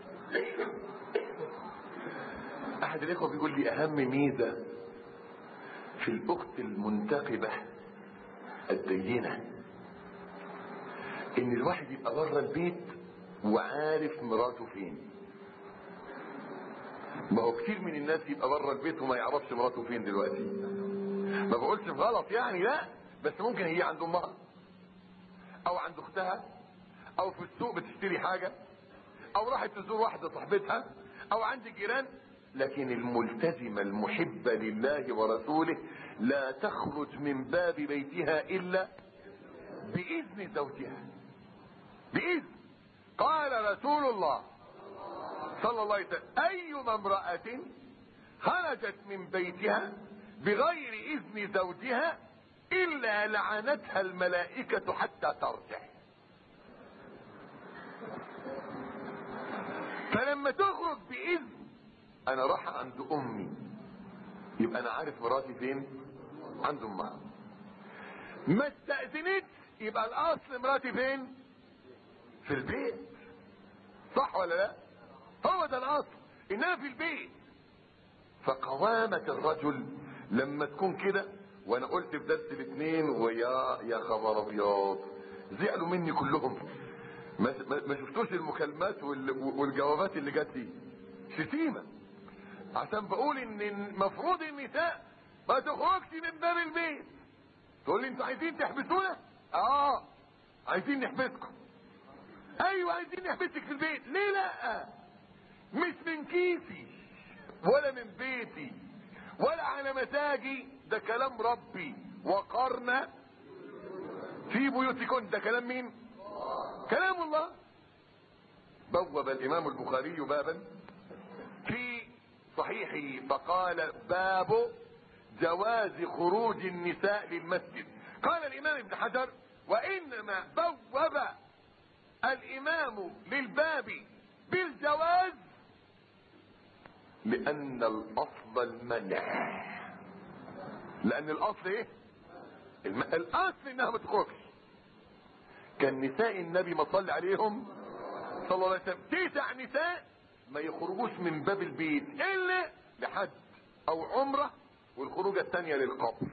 أحد الإخوة بيقول لي أهم ميزة في الأخت المنتقبة الدينة إن الواحد يبقى بره البيت وعارف مراته فين ما هو كتير من الناس يبقى بره البيت وما يعرفش مراته فين دلوقتي ما بقولش في غلط يعني لا بس ممكن هي عند امها او عند اختها او في السوق بتشتري حاجة او راحت تزور واحدة صاحبتها او عند جيران لكن الملتزمة المحبة لله ورسوله لا تخرج من باب بيتها الا باذن زوجها باذن قال رسول الله صلى الله عليه وسلم ايما امرأة خرجت من بيتها بغير اذن زوجها الا لعنتها الملائكة حتى ترجع فلما تخرج باذن انا راح عند امي يبقى انا عارف مراتي فين عند امها ما استأذنتش يبقى الاصل مراتي فين في البيت صح ولا لا هو ده الاصل انها في البيت فقوامة الرجل لما تكون كده وانا قلت في درس الاثنين ويا يا خبر ابيض زعلوا مني كلهم ما, ما شفتوش المكالمات والجوابات اللي جات لي شتيمه عشان بقول ان المفروض النساء ما تخرجش من باب البيت تقول لي انتوا عايزين تحبسونا اه عايزين نحبسكم ايوه عايزين نحبسك في البيت ليه لا مش من كيسي ولا من بيتي ولا على مزاجي ده كلام ربي وقرنا في بيوتكن ده كلام مين كلام الله بوب الامام البخاري بابا في صحيحه فقال باب جواز خروج النساء للمسجد قال الامام ابن حجر وانما بوب الامام للباب بالجواز لان الاصل المنع لان الاصل ايه الم... الاصل انها ما تخرجش كان نساء النبي ما صلى عليهم صلى الله عليه وسلم تسع نساء ما يخرجوش من باب البيت الا لحد او عمره والخروجه الثانيه للقبر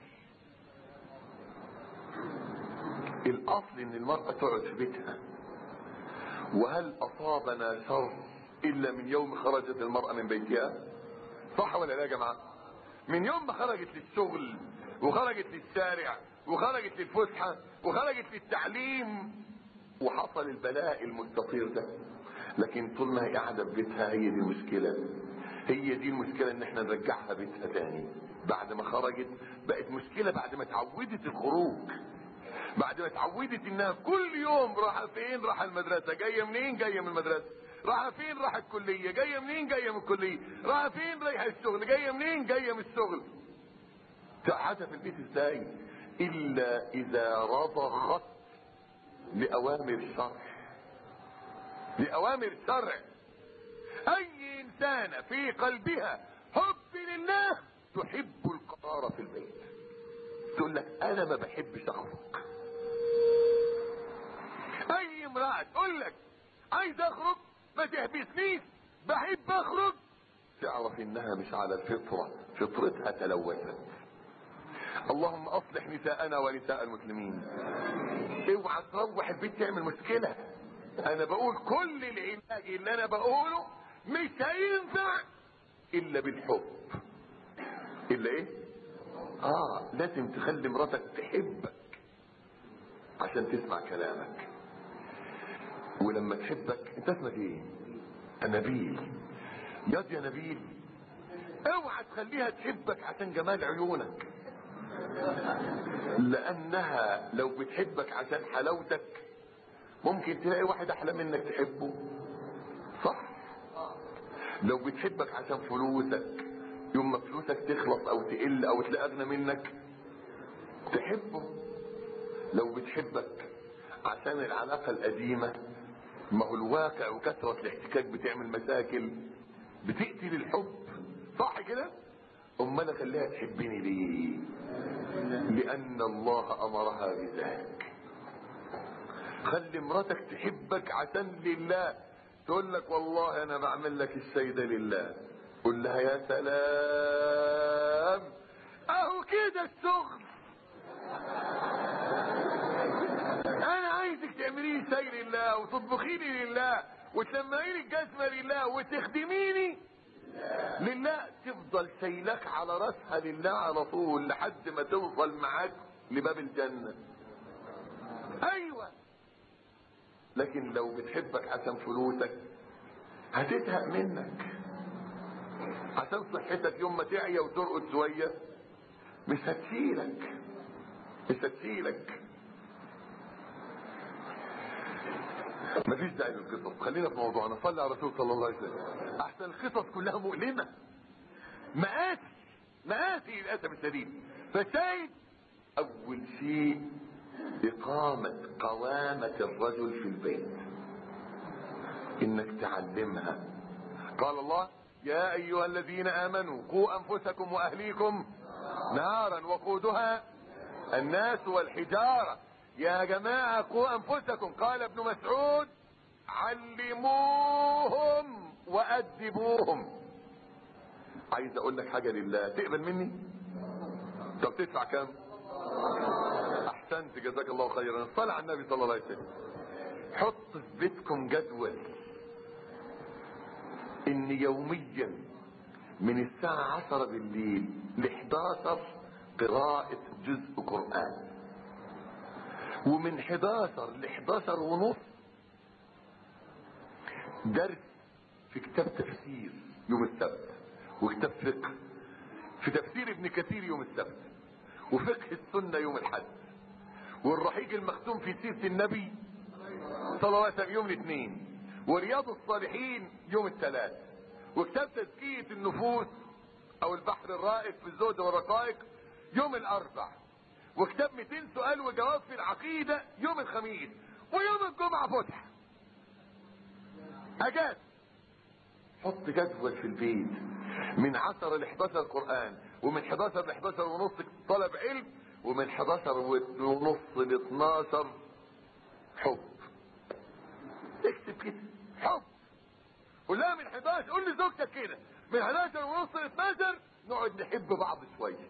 الاصل ان المرأة تقعد في بيتها وهل اصابنا شر الا من يوم خرجت المرأة من بيتها صح ولا لا يا جماعة من يوم ما خرجت للشغل وخرجت للشارع وخرجت للفسحة وخرجت للتعليم وحصل البلاء المستطير ده لكن طول ما هي قاعدة في بيتها هي دي المشكلة هي دي المشكلة ان احنا نرجعها بيتها تاني بعد ما خرجت بقت مشكلة بعد ما اتعودت الخروج بعد ما اتعودت انها كل يوم رايحة فين رايحة المدرسة جاية منين جاية من المدرسة رايحة فين رايحة الكلية جاية منين جاية من الكلية رايحة فين رايحة الشغل جاية منين جاية من الشغل حتى في البيت ازاي الا اذا رضخت لاوامر الشرع لاوامر الشرع اي انسانة في قلبها حب لله تحب القرار في البيت تقول لك انا ما بحبش اخرج اي امرأة تقول لك عايز اخرج ما تحبسنيش بحب اخرج تعرف انها مش على الفطرة فطرتها تلوثت اللهم اصلح نساءنا ونساء المسلمين اوعى تروح البيت تعمل مشكلة انا بقول كل العلاج اللي انا بقوله مش هينفع الا بالحب الا ايه اه لازم تخلي مراتك تحبك عشان تسمع كلامك ولما تحبك انت اسمك ايه نبيل ياض يا نبيل اوعى تخليها تحبك عشان جمال عيونك لانها لو بتحبك عشان حلاوتك ممكن تلاقي واحد احلى منك تحبه صح لو بتحبك عشان فلوسك يوم ما فلوسك تخلص او تقل او تلاقي اغنى منك تحبه لو بتحبك عشان العلاقة القديمة ما هو الواقع وكثرة الاحتكاك بتعمل مشاكل بتقتل الحب صح كده امال اخليها تحبني ليه لان الله امرها بذلك خلي مراتك تحبك عشان لله تقول لك والله انا بعمل لك الشيء ده لله قول لها يا سلام اهو كده الشغل انا عايزك تعملي لي شيء لله وتطبخي لي لله وتلمعي لي الجزمه لله وتخدميني لله تفضل شايلك على راسها لله على طول لحد ما توصل معاك لباب الجنه ايوه لكن لو بتحبك عشان فلوسك هتزهق منك عشان صحتك يوم ما تعيا وترقد شويه مش هتشيلك مش هتشيلك مفيش داعي للقصص خلينا في موضوعنا صلي على الرسول صلى الله عليه وسلم احسن القصص كلها مؤلمه مآسي مآسي للاسف الشديد فالشاهد اول شيء اقامة قوامة الرجل في البيت انك تعلمها قال الله يا ايها الذين امنوا قوا انفسكم واهليكم نارا وقودها الناس والحجارة يا جماعة قوا انفسكم قال ابن مسعود علموهم وادبوهم عايز اقول لك حاجة لله تقبل مني طب تدفع كام احسنت جزاك الله خيرا الصلاة على النبي صلى الله عليه وسلم حط في بيتكم جدول ان يوميا من الساعة عشرة بالليل ل 11 قراءة جزء قرآن ومن 11 ل 11 ونص درس في كتاب تفسير يوم السبت وكتاب فقه في تفسير ابن كثير يوم السبت وفقه السنة يوم الحد والرحيق المختوم في سيرة النبي صلى الله عليه وسلم يوم الاثنين ورياض الصالحين يوم الثلاث وكتاب تزكية النفوس او البحر الرائق في الزهد والرقائق يوم الاربع وكتاب 200 سؤال وجواب في العقيدة يوم الخميس ويوم الجمعة فتح اجاز حط جدول في البيت من 10 ل 11 قرآن ومن 11 ل 11 ونص طلب علم ومن 11 ونص ل 12 حب اكتب كده حب قول لها من 11 قول لزوجتك كده من 11 ونص ل 12 نقعد نحب بعض شويه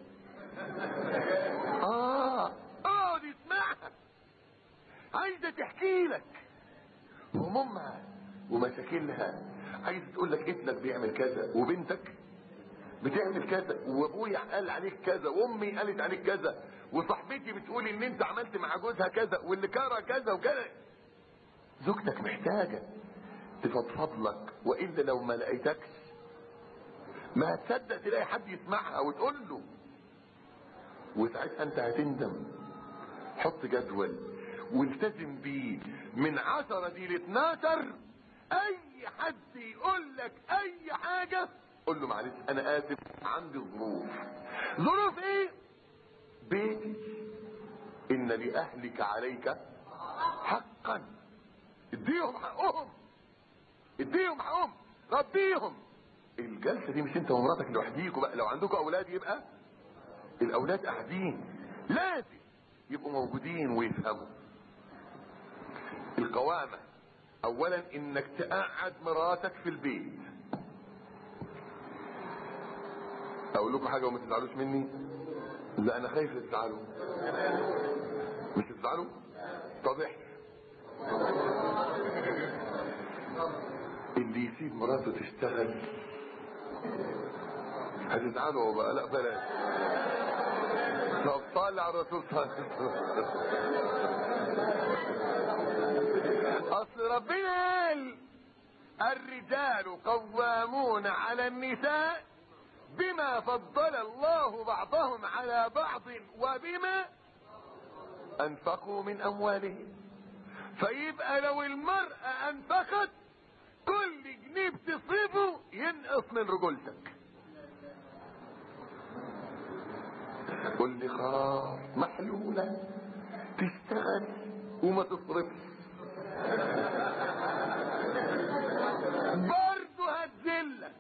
اه اقعد اسمعها عايزه تحكي لك همومها ومشاكلها عايزه تقول لك ابنك بيعمل كذا وبنتك بتعمل كذا وابويا قال عليك كذا وامي قالت عليك كذا وصاحبتي بتقول ان انت عملت مع جوزها كذا واللي كره كذا وكذا زوجتك محتاجه تفضفض لك والا لو ما لقيتكش ما هتصدق تلاقي حد يسمعها وتقول له وساعتها انت هتندم حط جدول والتزم بيه من عشرة دي ل 12 اي حد يقول لك اي حاجة قول له معلش انا اسف عندي ظروف ظروف ايه بيتي ان لاهلك عليك حقا اديهم حقهم اديهم حقهم ربيهم الجلسه دي مش انت ومراتك لوحديكوا بقى لو عندكم اولاد يبقى الاولاد قاعدين لازم يبقوا موجودين ويفهموا القوامة اولا انك تقعد مراتك في البيت اقول لكم حاجة وما تزعلوش مني لا انا خايف تزعلوا مش تزعلوا طب احنا اللي يسيب مراته تشتغل هتزعلوا بقى لا بلاش طب صلي على الرسول صلى الله عليه وسلم اصل ربنا قال الرجال قوامون على النساء بما فضل الله بعضهم على بعض وبما انفقوا من اموالهم فيبقى لو المرأة انفقت كل جنيه بتصرفه ينقص من رجولتك قل لي خلاص محلولة تشتغل وما تصرفش برضه هتذلك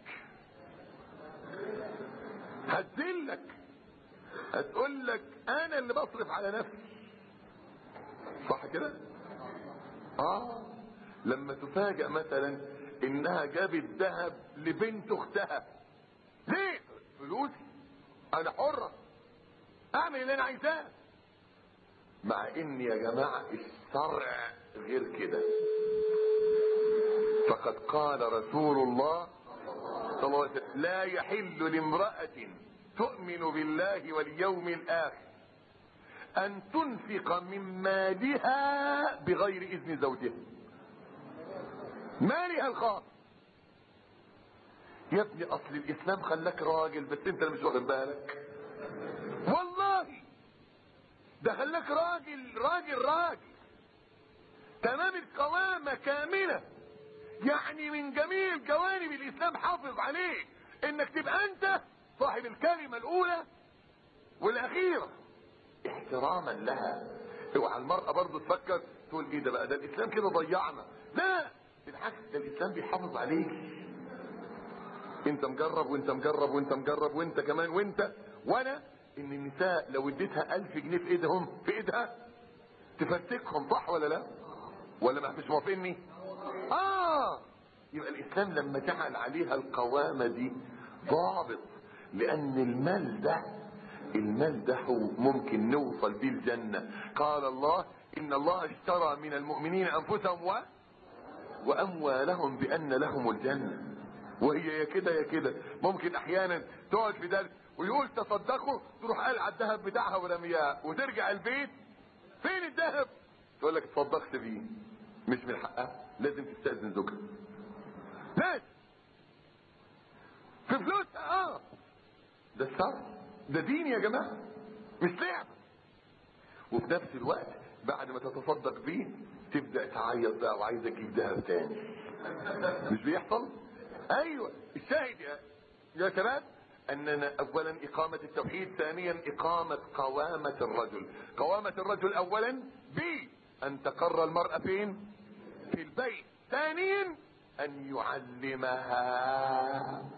هتذلك هتقول لك انا اللي بصرف على نفسي صح كده اه لما تفاجأ مثلا انها جابت ذهب لبنت اختها ليه فلوسي انا حرة اعمل اللي انا عايزاه مع ان يا جماعة الشرع غير كده فقد قال رسول الله صلى الله عليه وسلم لا يحل لامرأة تؤمن بالله واليوم الاخر ان تنفق من مالها بغير اذن زوجها مالها الخاص يا ابني اصل الاسلام خلاك راجل بس انت اللي مش واخد بالك والله ده خلاك راجل راجل راجل تمام القوامة كاملة يعني من جميع جوانب الاسلام حافظ عليك انك تبقى انت صاحب الكلمة الاولى والاخيرة احتراما لها اوعى المرأة برضه تفكر تقول ايه ده بقى ده الاسلام كده ضيعنا لا بالعكس ده الاسلام بيحافظ عليك انت مجرب وانت مجرب وانت مجرب وانت كمان وانت وانا ان النساء لو اديتها الف جنيه في ايدهم في ايدها تفرتكهم صح ولا لا ولا ما مش موافقني اه يبقى الاسلام لما جعل عليها القوامة دي ضابط لان المال ده المال ده هو ممكن نوصل بيه الجنة قال الله ان الله اشترى من المؤمنين انفسهم و... واموالهم بان لهم الجنة وهي يا كده يا كده ممكن احيانا تقعد في درس ويقول تصدقوا تروح قلع الذهب بتاعها ورمياه وترجع البيت فين الذهب تقول لك تصدقت بيه مش من حقها لازم تستأذن زوجها لازم في فلوسها اه ده الشرع ده دين يا جماعة مش لعب وفي نفس الوقت بعد ما تتصدق بيه تبدأ تعيط بقى وعايزة تجيب ذهب تاني مش بيحصل ايوه الشاهد يا يا شباب اننا اولا اقامة التوحيد ثانيا اقامة قوامة الرجل قوامة الرجل اولا ب ان تقر المرأة فين في البيت ثانيا ان يعلمها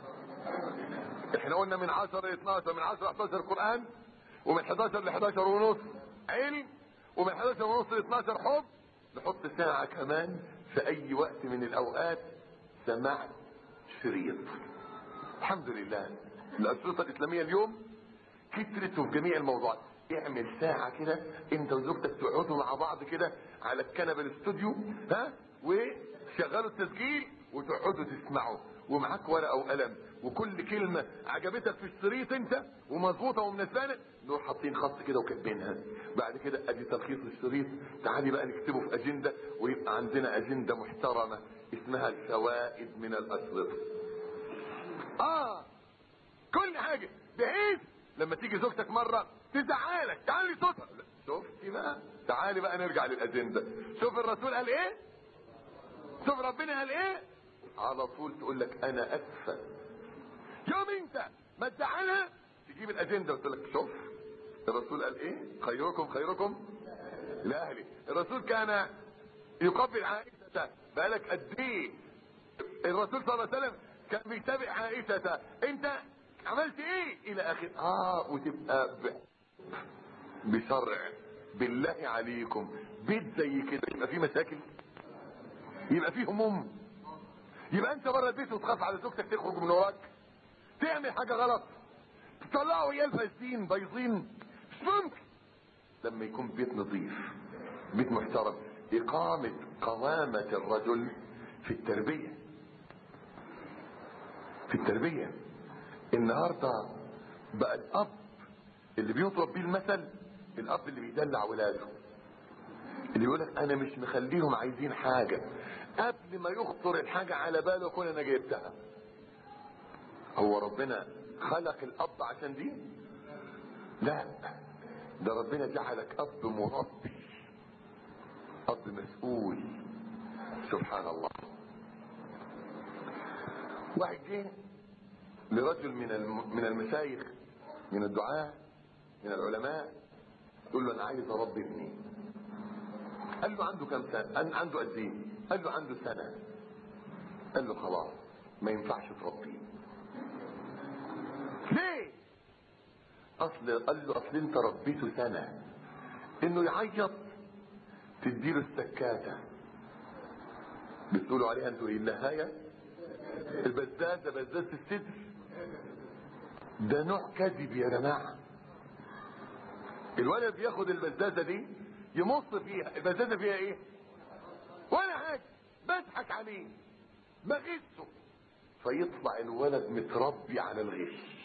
احنا قلنا من 10 ل 12 من 10 ل 11 قرآن ومن 11 ل 11 ونص علم ومن 11 ونص ل 12 حب نحط ساعة كمان في اي وقت من الاوقات سماع شريط الحمد لله الأشرطة الإسلامية اليوم كترت في جميع الموضوعات اعمل ساعة كده انت وزوجتك تقعدوا مع بعض كده على الكنبة الاستوديو ها وشغلوا التسجيل وتقعدوا تسمعوا ومعاك ورقة وقلم وكل كلمة عجبتك في الشريط انت ومظبوطة ومناسبانك نروح حاطين خط كده وكاتبينها بعد كده ادي تلخيص الشريط تعالي بقى نكتبه في اجندة ويبقى عندنا اجندة محترمة اسمها الفوائد من الاشرطة اه كل حاجة بحيث لما تيجي زوجتك مرة تزعلك تعالي صوتها لا، شفتي بقى تعالي بقى نرجع للاجندة شوف الرسول قال ايه شوف ربنا قال ايه على طول تقول لك انا اسفة يوم انت ما تزعلها تجيب الاجندة وتقول لك شوف الرسول قال ايه خيركم خيركم لاهلي الرسول كان يقبل عائشة بقالك قد ايه الرسول صلى الله عليه وسلم كان بيتابع عائشة انت عملت ايه الى اخر اه وتبقى ب... بشرع بالله عليكم بيت زي كده يبقى فيه مشاكل يبقى فيه هموم يبقى انت بره البيت وتخاف على زوجتك تخرج من وراك تعمل حاجه غلط تطلعوا عيال فاسدين بايظين مش ممكن لما يكون بيت نظيف بيت محترم اقامه قوامه الرجل في التربيه في التربيه النهارده بقى الاب اللي بيضرب بيه المثل الاب اللي بيدلع ولاده اللي يقول لك انا مش مخليهم عايزين حاجه قبل ما يخطر الحاجه على باله يكون انا جايبتها هو ربنا خلق الاب عشان دي لا ده ربنا جعلك اب مربي اب مسؤول سبحان الله واحد جه لرجل من الم- من المشايخ من الدعاة من العلماء يقول له انا عايز اربي ابني قال له عنده كم سنه قال عنده قد ايه قال له عنده سنه قال له خلاص ما ينفعش تربيه ليه اصل قال له اصل انت ربيته سنه انه يعيط تديله السكاته بتقولوا عليها انتوا ايه النهايه البزازه بزازه الصدر ده نوع كذب يا جماعه الولد بياخد البزازه دي يمص فيها البزازه فيها ايه ولا حاجه بضحك عليه بغشه فيطلع الولد متربي على الغش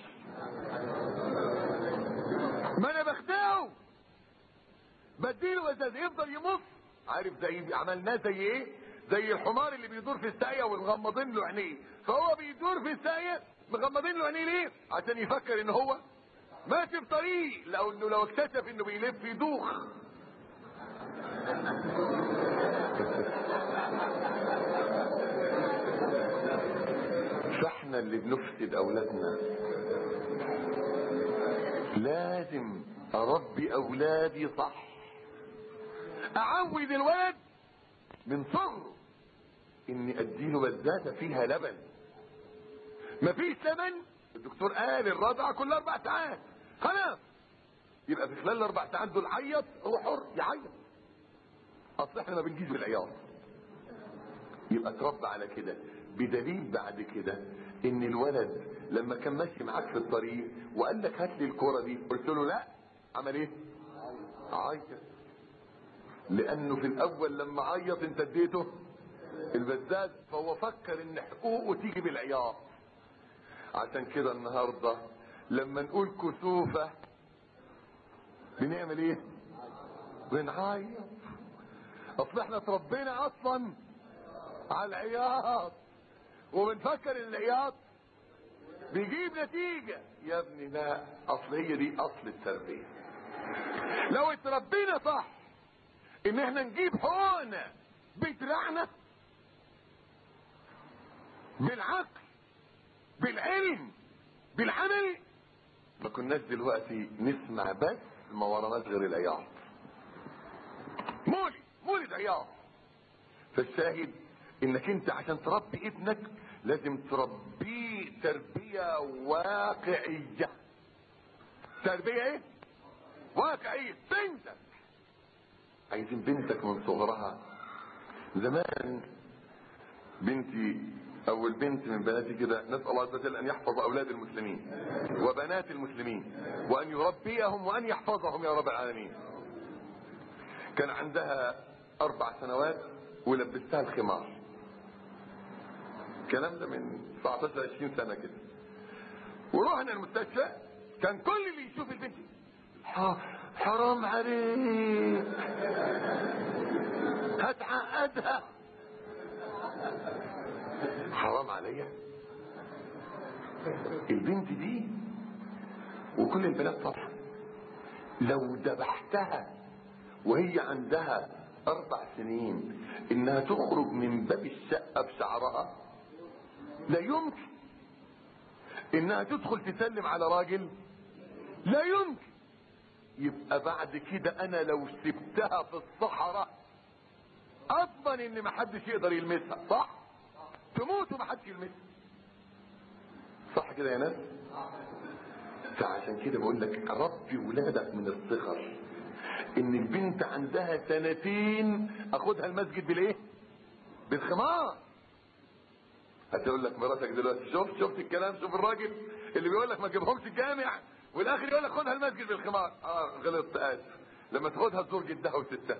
ما انا بخدعه بديله بزازه يفضل يمص عارف زي عملناه زي ايه زي الحمار اللي بيدور في الساقية ومغمضين له عينيه فهو بيدور في الساقية مغمضين له عينيه ليه عشان يفكر ان هو ماشي في طريق لو انه لو اكتشف انه بيلف يدوخ فاحنا اللي بنفسد اولادنا لازم اربي اولادي صح اعود الولد من صغره اني اديله بزازه فيها لبن مفيش لبن الدكتور قال الرضعه كل اربع ساعات خلاص يبقى في خلال الاربع ساعات دول عيط هو حر يعيط اصل احنا ما بنجيش بالعياط يبقى اتربى على كده بدليل بعد كده ان الولد لما كان ماشي معاك في الطريق وقال لك هات لي الكوره دي قلت له لا عمل ايه عيط لانه في الاول لما عيط انت اديته البزاز فهو فكر ان حقوقه تيجي بالعياط عشان كده النهارده لما نقول كسوفه بنعمل ايه بنعيط اصل احنا اتربينا اصلا على العياط وبنفكر ان العياط بيجيب نتيجة يا ابني لا اصل هي دي اصل التربية لو اتربينا صح ان احنا نجيب حقوقنا بدراعنا بالعقل بالعلم بالعمل ما كناش دلوقتي نسمع بس ما وراناش غير العياط مولد مولد عياط فالشاهد انك انت عشان تربي ابنك لازم تربيه تربية واقعية تربية ايه واقعية بنتك عايزين بنتك من صغرها زمان بنتي او البنت من بناتي كده نسال الله عز وجل ان يحفظ اولاد المسلمين وبنات المسلمين وان يربيهم وان يحفظهم يا رب العالمين كان عندها اربع سنوات ولبستها الخمار الكلام ده من 19 20 سنه كده ورحنا المستشفى كان كل اللي يشوف البنت حرام عليك هتعقدها حرام عليا البنت دي وكل البنات طبعا لو ذبحتها وهي عندها اربع سنين انها تخرج من باب الشقه بشعرها لا يمكن انها تدخل تسلم على راجل لا يمكن يبقى بعد كده انا لو سبتها في الصحراء اضمن ان محدش يقدر يلمسها صح تموت ومحدش يلمسها صح كده يا ناس فعشان كده بقول لك ربي ولادك من الصغر ان البنت عندها سنتين اخدها المسجد بالايه بالخمار هتقول لك مراتك دلوقتي شفت شفت الكلام شوف الراجل اللي بيقول لك ما تجيبهمش الجامع والاخر يقول لك خدها المسجد بالخمار اه غلطت اسف لما تاخدها تزور جدها وستها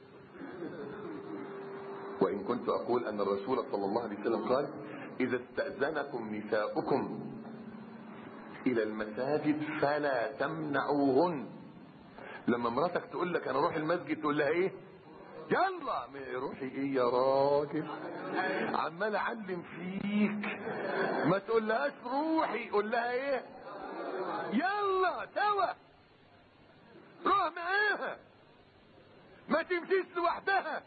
وان كنت اقول ان الرسول صلى الله عليه وسلم قال اذا استاذنكم نساؤكم الى المساجد فلا تمنعوهن لما مراتك تقول لك انا اروح المسجد تقول لها ايه يلا روحي ايه يا راجل عمال اعلم فيك ما تقول لهاش روحي قول لها ايه يلا سوا روح معاها ما تمشيش لوحدها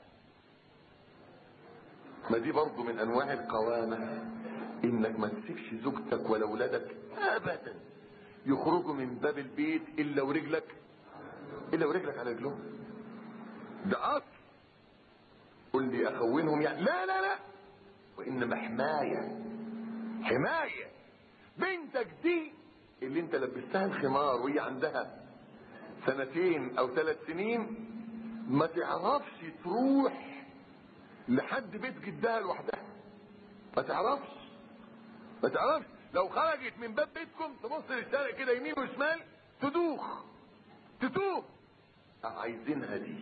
ما دي برضو من انواع القوامة انك ما تسيبش زوجتك ولا ولادك ابدا يخرجوا من باب البيت الا ورجلك الا ورجلك على رجلهم ده اصل قل لي اخونهم يعني لا لا لا وانما حماية حماية بنتك دي اللي انت لبستها الخمار وهي عندها سنتين او ثلاث سنين ما تعرفش تروح لحد بيت جدها لوحدها ما تعرفش ما تعرفش لو خرجت من باب بيتكم تبص للشارع كده يمين وشمال تدوخ تتوه عايزينها دي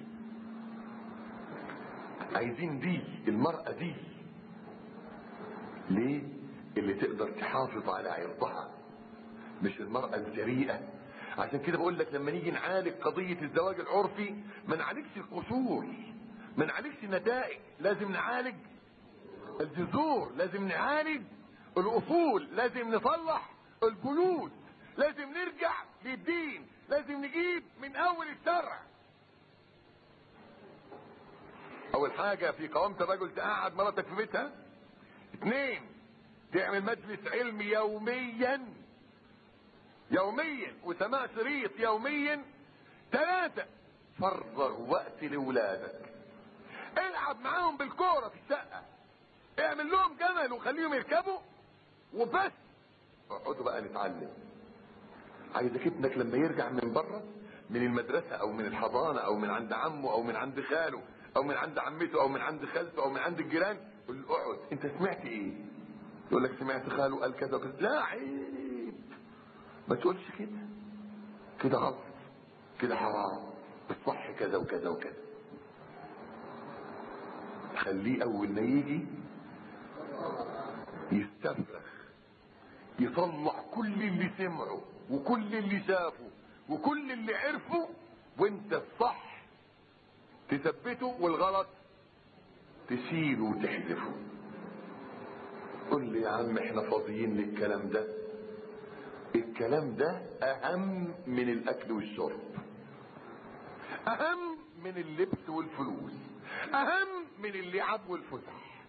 عايزين دي المرأة دي ليه اللي تقدر تحافظ على عرضها مش المرأة الجريئة عشان كده بقول لك لما نيجي نعالج قضية الزواج العرفي ما نعالجش القصور ما نعالجش النتائج لازم نعالج الجذور لازم نعالج الاصول لازم نصلح البيوت لازم نرجع للدين لازم نجيب من اول الشرع اول حاجة في قوامة الرجل تقعد مراتك في بيتها اثنين تعمل مجلس علم يوميا يوميا وسماع شريط يوميا ثلاثة فرغ وقت لولادك العب معاهم بالكورة في الشقة اعمل لهم جمل وخليهم يركبوا وبس اقعدوا بقى نتعلم عايزك ابنك لما يرجع من بره من المدرسة او من الحضانة او من عند عمه او من عند خاله او من عند عمته او من عند خالته او من عند الجيران يقول له اقعد انت سمعت ايه يقول لك سمعت خاله قال كذا وكذا لا عيب ما تقولش كده كده غلط كده حرام الصح كذا وكذا وكذا خليه اول ما يجي يستفرغ يطلع كل اللي سمعه وكل اللي شافه وكل اللي عرفه وانت الصح تثبته والغلط تشيله وتحذفه قول لي يا عم احنا فاضيين للكلام ده الكلام ده اهم من الاكل والشرب اهم من اللبس والفلوس اهم من اللعب والفسح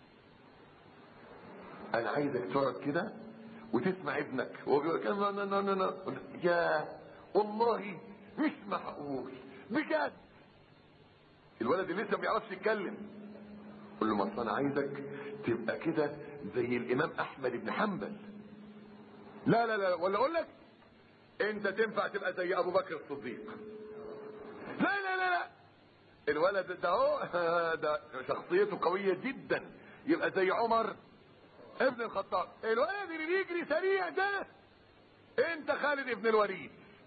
انا عايزك تقعد كده وتسمع ابنك وهو بيقول لك لا لا لا لا يا والله مش معقول بجد الولد اللي لسه ما بيعرفش يتكلم قول له ما انا عايزك تبقى كده زي الامام احمد بن حنبل لا لا لا ولا اقول لك انت تنفع تبقى زي ابو بكر الصديق لا لا لا لا الولد ده اهو ده شخصيته قوية جدا يبقى زي عمر ابن الخطاب الولد اللي بيجري سريع ده انت خالد ابن الوليد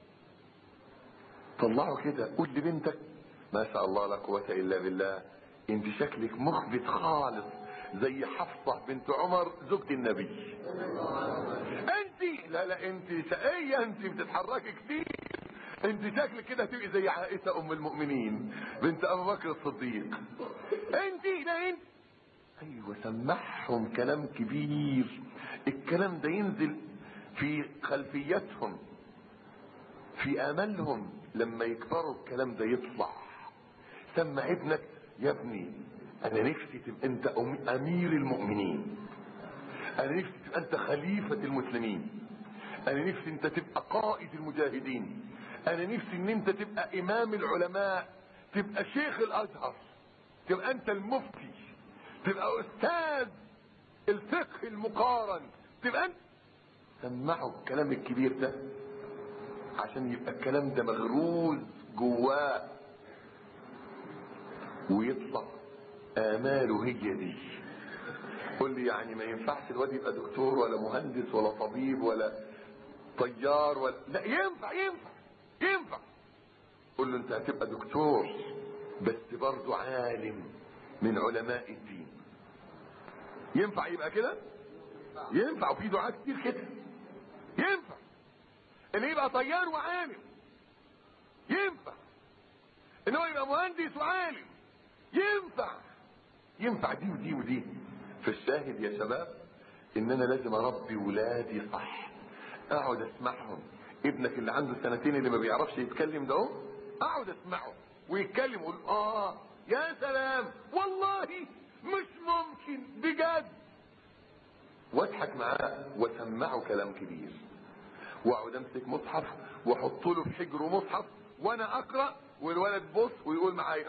طلعه كده قول لبنتك ما شاء الله لا قوة الا بالله انت شكلك مخبت خالص زي حفصة بنت عمر زوجة النبي انت لا لا انت شقية انت بتتحركي كتير انت شكلك كده تبقي زي عائشة ام المؤمنين بنت ابو بكر الصديق انت لا انت ايوه سمعهم كلام كبير الكلام ده ينزل في خلفيتهم في املهم لما يكبروا الكلام ده يطلع سمع ابنك يا ابني انا نفسي تبقى انت امير المؤمنين انا نفسي تبقى انت خليفة المسلمين انا نفسي انت تبقى قائد المجاهدين انا نفسي ان انت تبقى امام العلماء تبقى شيخ الازهر تبقى انت المفتي تبقى استاذ الفقه المقارن تبقى انت سمعوا الكلام الكبير ده عشان يبقى الكلام ده مغروز جواه ويطلع اماله هي دي قول لي يعني ما ينفعش الواد يبقى دكتور ولا مهندس ولا طبيب ولا طيار ولا لا ينفع ينفع ينفع قول له انت هتبقى دكتور بس برضه عالم من علماء الدين ينفع يبقى كده ينفع وفي دعاء كتير كده ينفع اللي يبقى طيار وعالم ينفع ان هو يبقى مهندس وعالم ينفع ينفع دي ودي ودي فالشاهد يا شباب ان انا لازم اربي ولادي صح اقعد اسمعهم ابنك اللي عنده سنتين اللي ما بيعرفش يتكلم ده اهو اقعد اسمعه ويتكلم ويقول اه يا سلام والله مش ممكن بجد واضحك معاه واسمعه كلام كبير واقعد امسك مصحف واحط له في حجره مصحف وانا اقرا والولد بص ويقول معايا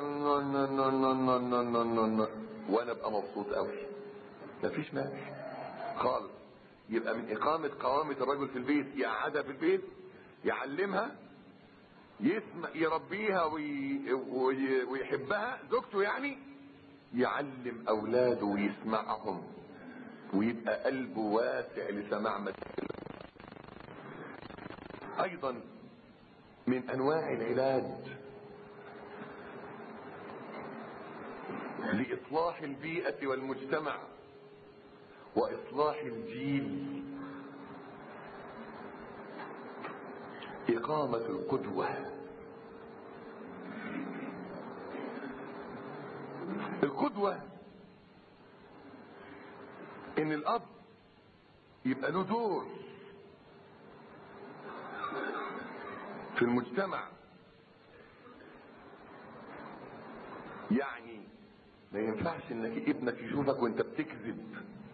وانا ابقى مبسوط قوي مفيش مانع خالص يبقى من اقامه قوامه الرجل في البيت يقعدها في البيت يعلمها يسمع يربيها وي... وي... ويحبها زوجته يعني يعلم اولاده ويسمعهم ويبقى قلبه واسع لسماع مسائل ايضا من انواع العلاج لاصلاح البيئه والمجتمع واصلاح الجيل اقامه القدوه القدوه ان الاب يبقى له دور في المجتمع يعني ما ينفعش انك ابنك يشوفك وانت بتكذب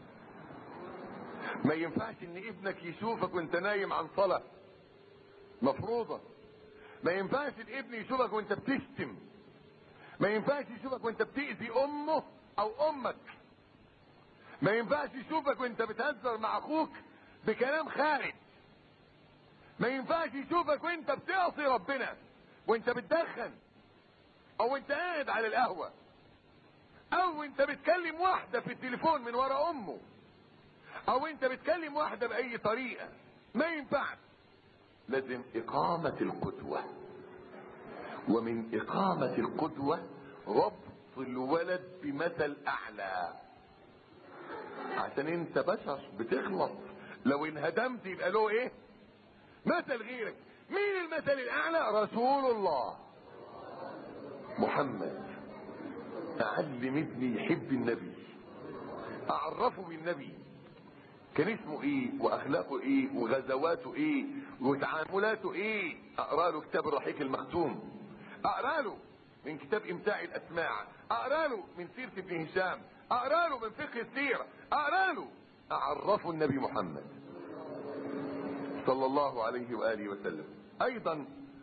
ما ينفعش ان ابنك يشوفك وانت نايم عن صلاة مفروضة ما ينفعش الابن يشوفك وانت بتشتم ما ينفعش يشوفك وانت بتأذي امه او امك ما ينفعش يشوفك وانت بتهزر مع اخوك بكلام خارج ما ينفعش يشوفك وانت بتعصي ربنا وانت بتدخن او انت قاعد على القهوة او انت بتكلم واحدة في التليفون من ورا امه او انت بتكلم واحدة باي طريقة ما ينفعش لازم اقامة القدوة ومن اقامة القدوة ربط الولد بمثل اعلى عشان انت بشر بتغلط لو انهدمت يبقى له ايه مثل غيرك مين المثل الاعلى رسول الله محمد اعلم ابني يحب النبي اعرفه بالنبي كان اسمه ايه واخلاقه ايه وغزواته ايه وتعاملاته ايه اقرا له كتاب الرحيق المختوم اقرا له من كتاب امتاع الاسماع اقرا له من سيره ابن هشام اقرا له من فقه السيره اقرا له اعرفه النبي محمد صلى الله عليه واله وسلم ايضا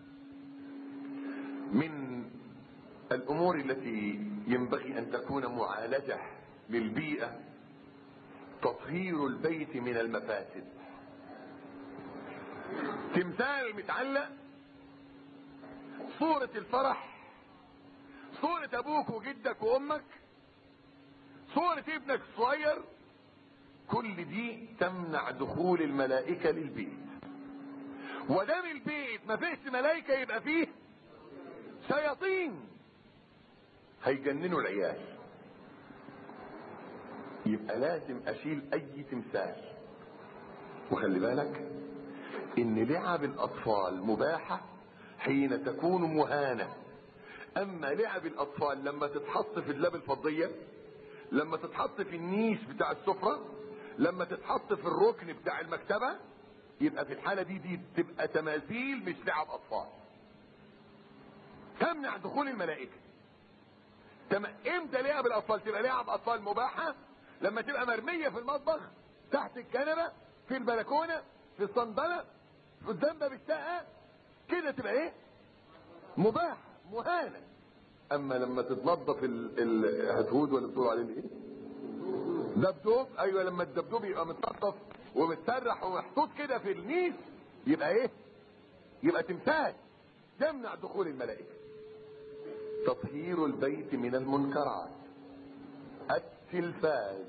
من الامور التي ينبغي ان تكون معالجه للبيئه تطهير البيت من المفاسد تمثال متعلق صورة الفرح صورة ابوك وجدك وامك صورة ابنك الصغير كل دي تمنع دخول الملائكة للبيت ودام البيت ما فيش ملائكة يبقى فيه شياطين هيجننوا العيال يبقى لازم اشيل اي تمثال وخلي بالك ان لعب الاطفال مباحة حين تكون مهانة اما لعب الاطفال لما تتحط في اللاب الفضية لما تتحط في النيش بتاع السفرة لما تتحط في الركن بتاع المكتبة يبقى في الحالة دي دي تبقى تماثيل مش لعب اطفال تمنع دخول الملائكة تم... امتى لعب الاطفال تبقى لعب اطفال مباحة لما تبقى مرمية في المطبخ تحت الكنبة في البلكونة في الصندلة قدام باب الشقة كده تبقى ايه مباح مهانة اما لما تتنظف الهدهود ولا بتقولوا عليه ايه دبدوب ايوه لما الدبدوب يبقى متنظف ومتسرح ومحطوط كده في النيس يبقى ايه يبقى تمثال تمنع دخول الملائكة تطهير البيت من المنكرات التلفاز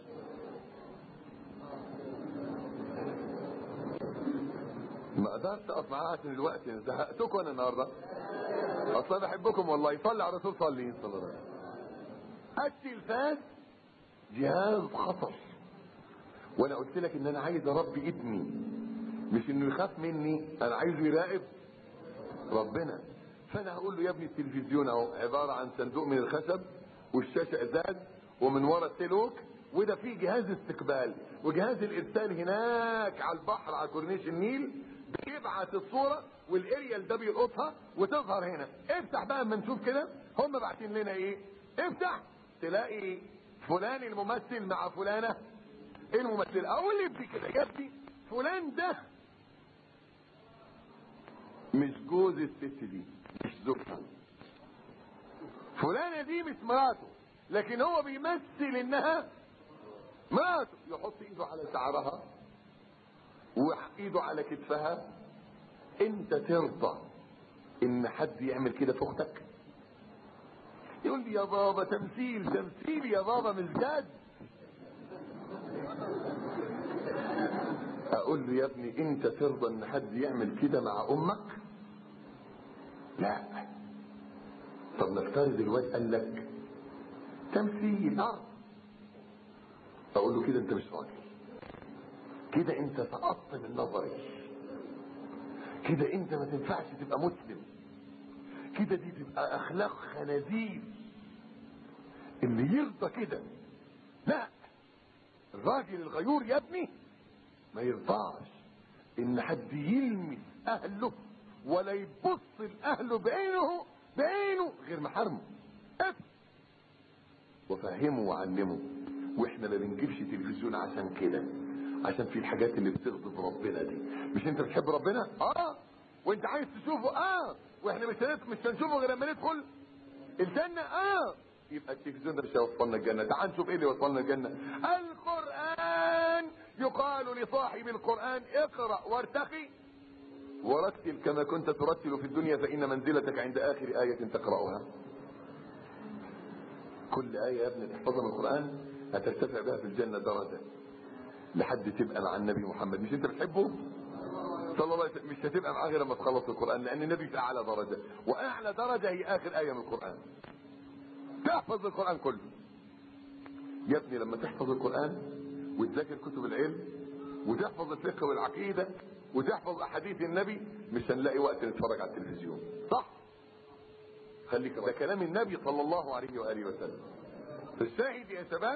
ما قدرت اقف معاها عشان الوقت زهقتكم انا النهارده اصلا بحبكم والله صلي على الرسول صلي صلى الله عليه وسلم التلفاز جهاز خطر وانا قلت لك ان انا عايز اربي ابني مش انه يخاف مني انا عايزه يراقب ربنا فانا هقول له يا ابني التلفزيون اهو عباره عن صندوق من الخشب والشاشه ازاز ومن ورا السلوك وده فيه جهاز استقبال وجهاز الارسال هناك على البحر على كورنيش النيل بيبعت الصوره والاريال ده بيلقطها وتظهر هنا افتح بقى اما نشوف كده هم باعتين لنا ايه افتح تلاقي فلان الممثل مع فلانه الممثل اقول لابني كده يا ابني فلان ده مش جوز الست دي مش زوجها فلانه دي مش مراته لكن هو بيمثل انها مراته يحط ايده على شعرها وايده على كتفها انت ترضى ان حد يعمل كده في اختك يقول لي يا بابا تمثيل تمثيل يا بابا مش جد اقول له يا ابني انت ترضى ان حد يعمل كده مع امك لا طب نفترض الواد قال لك تمثيل اه اقول له كده انت مش راجل كده انت سقطت من نظري كده انت ما تنفعش تبقى مسلم كده دي تبقى اخلاق خنازير اللي يرضى كده لا الراجل الغيور يا ابني ما يرضاش ان حد يلمس اهله ولا يبص لاهله بعينه بعينه غير محارمه ابدا وفهمه وعلمه واحنا ما بنجيبش تلفزيون عشان كده عشان في الحاجات اللي بتغضب ربنا دي مش انت بتحب ربنا اه وانت عايز تشوفه اه واحنا مش هندخل مش هنشوفه غير لما ندخل الجنه اه يبقى التلفزيون ده مش هيوصلنا الجنه تعال نشوف ايه اللي يوصلنا الجنه القران يقال لصاحب القران اقرا وارتقي ورتل كما كنت ترتل في الدنيا فان منزلتك عند اخر ايه تقراها كل آية يا ابني تحفظها من القرآن هترتفع بها في الجنة درجة لحد تبقى مع النبي محمد مش انت بتحبه صلى الله عليه وسلم مش هتبقى معاه غير لما تخلص القرآن لأن النبي في أعلى درجة وأعلى درجة هي آخر آية من القرآن تحفظ القرآن كله يا ابني لما تحفظ القرآن وتذاكر كتب العلم وتحفظ الفقه والعقيدة وتحفظ أحاديث النبي مش هنلاقي وقت نتفرج على التلفزيون صح خليك ده كلام النبي صلى الله عليه وآله وسلم فالشاهد يا شباب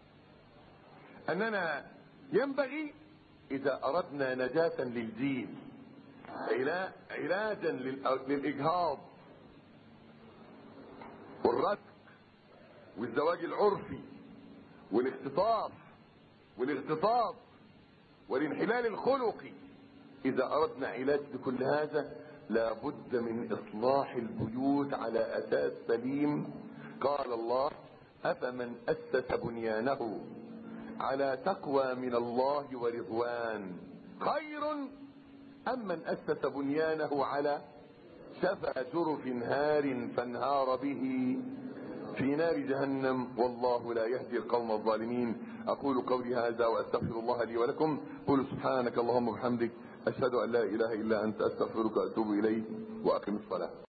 أننا ينبغي إذا أردنا نجاة للجيل علا- علاجا لل- للإجهاض والرتق والزواج العرفي والاختطاف والاغتطاف والانحلال الخلقي إذا أردنا علاج لكل هذا لابد من إصلاح البيوت على أساس سليم قال الله أفمن أسس بنيانه على تقوى من الله ورضوان خير أم من أسس بنيانه على شفا جرف هار فانهار به في نار جهنم والله لا يهدي القوم الظالمين أقول قولي هذا وأستغفر الله لي ولكم قل سبحانك اللهم وبحمدك أشهد أن لا إله إلا أنت أستغفرك وأتوب إليك وأقم الصلاة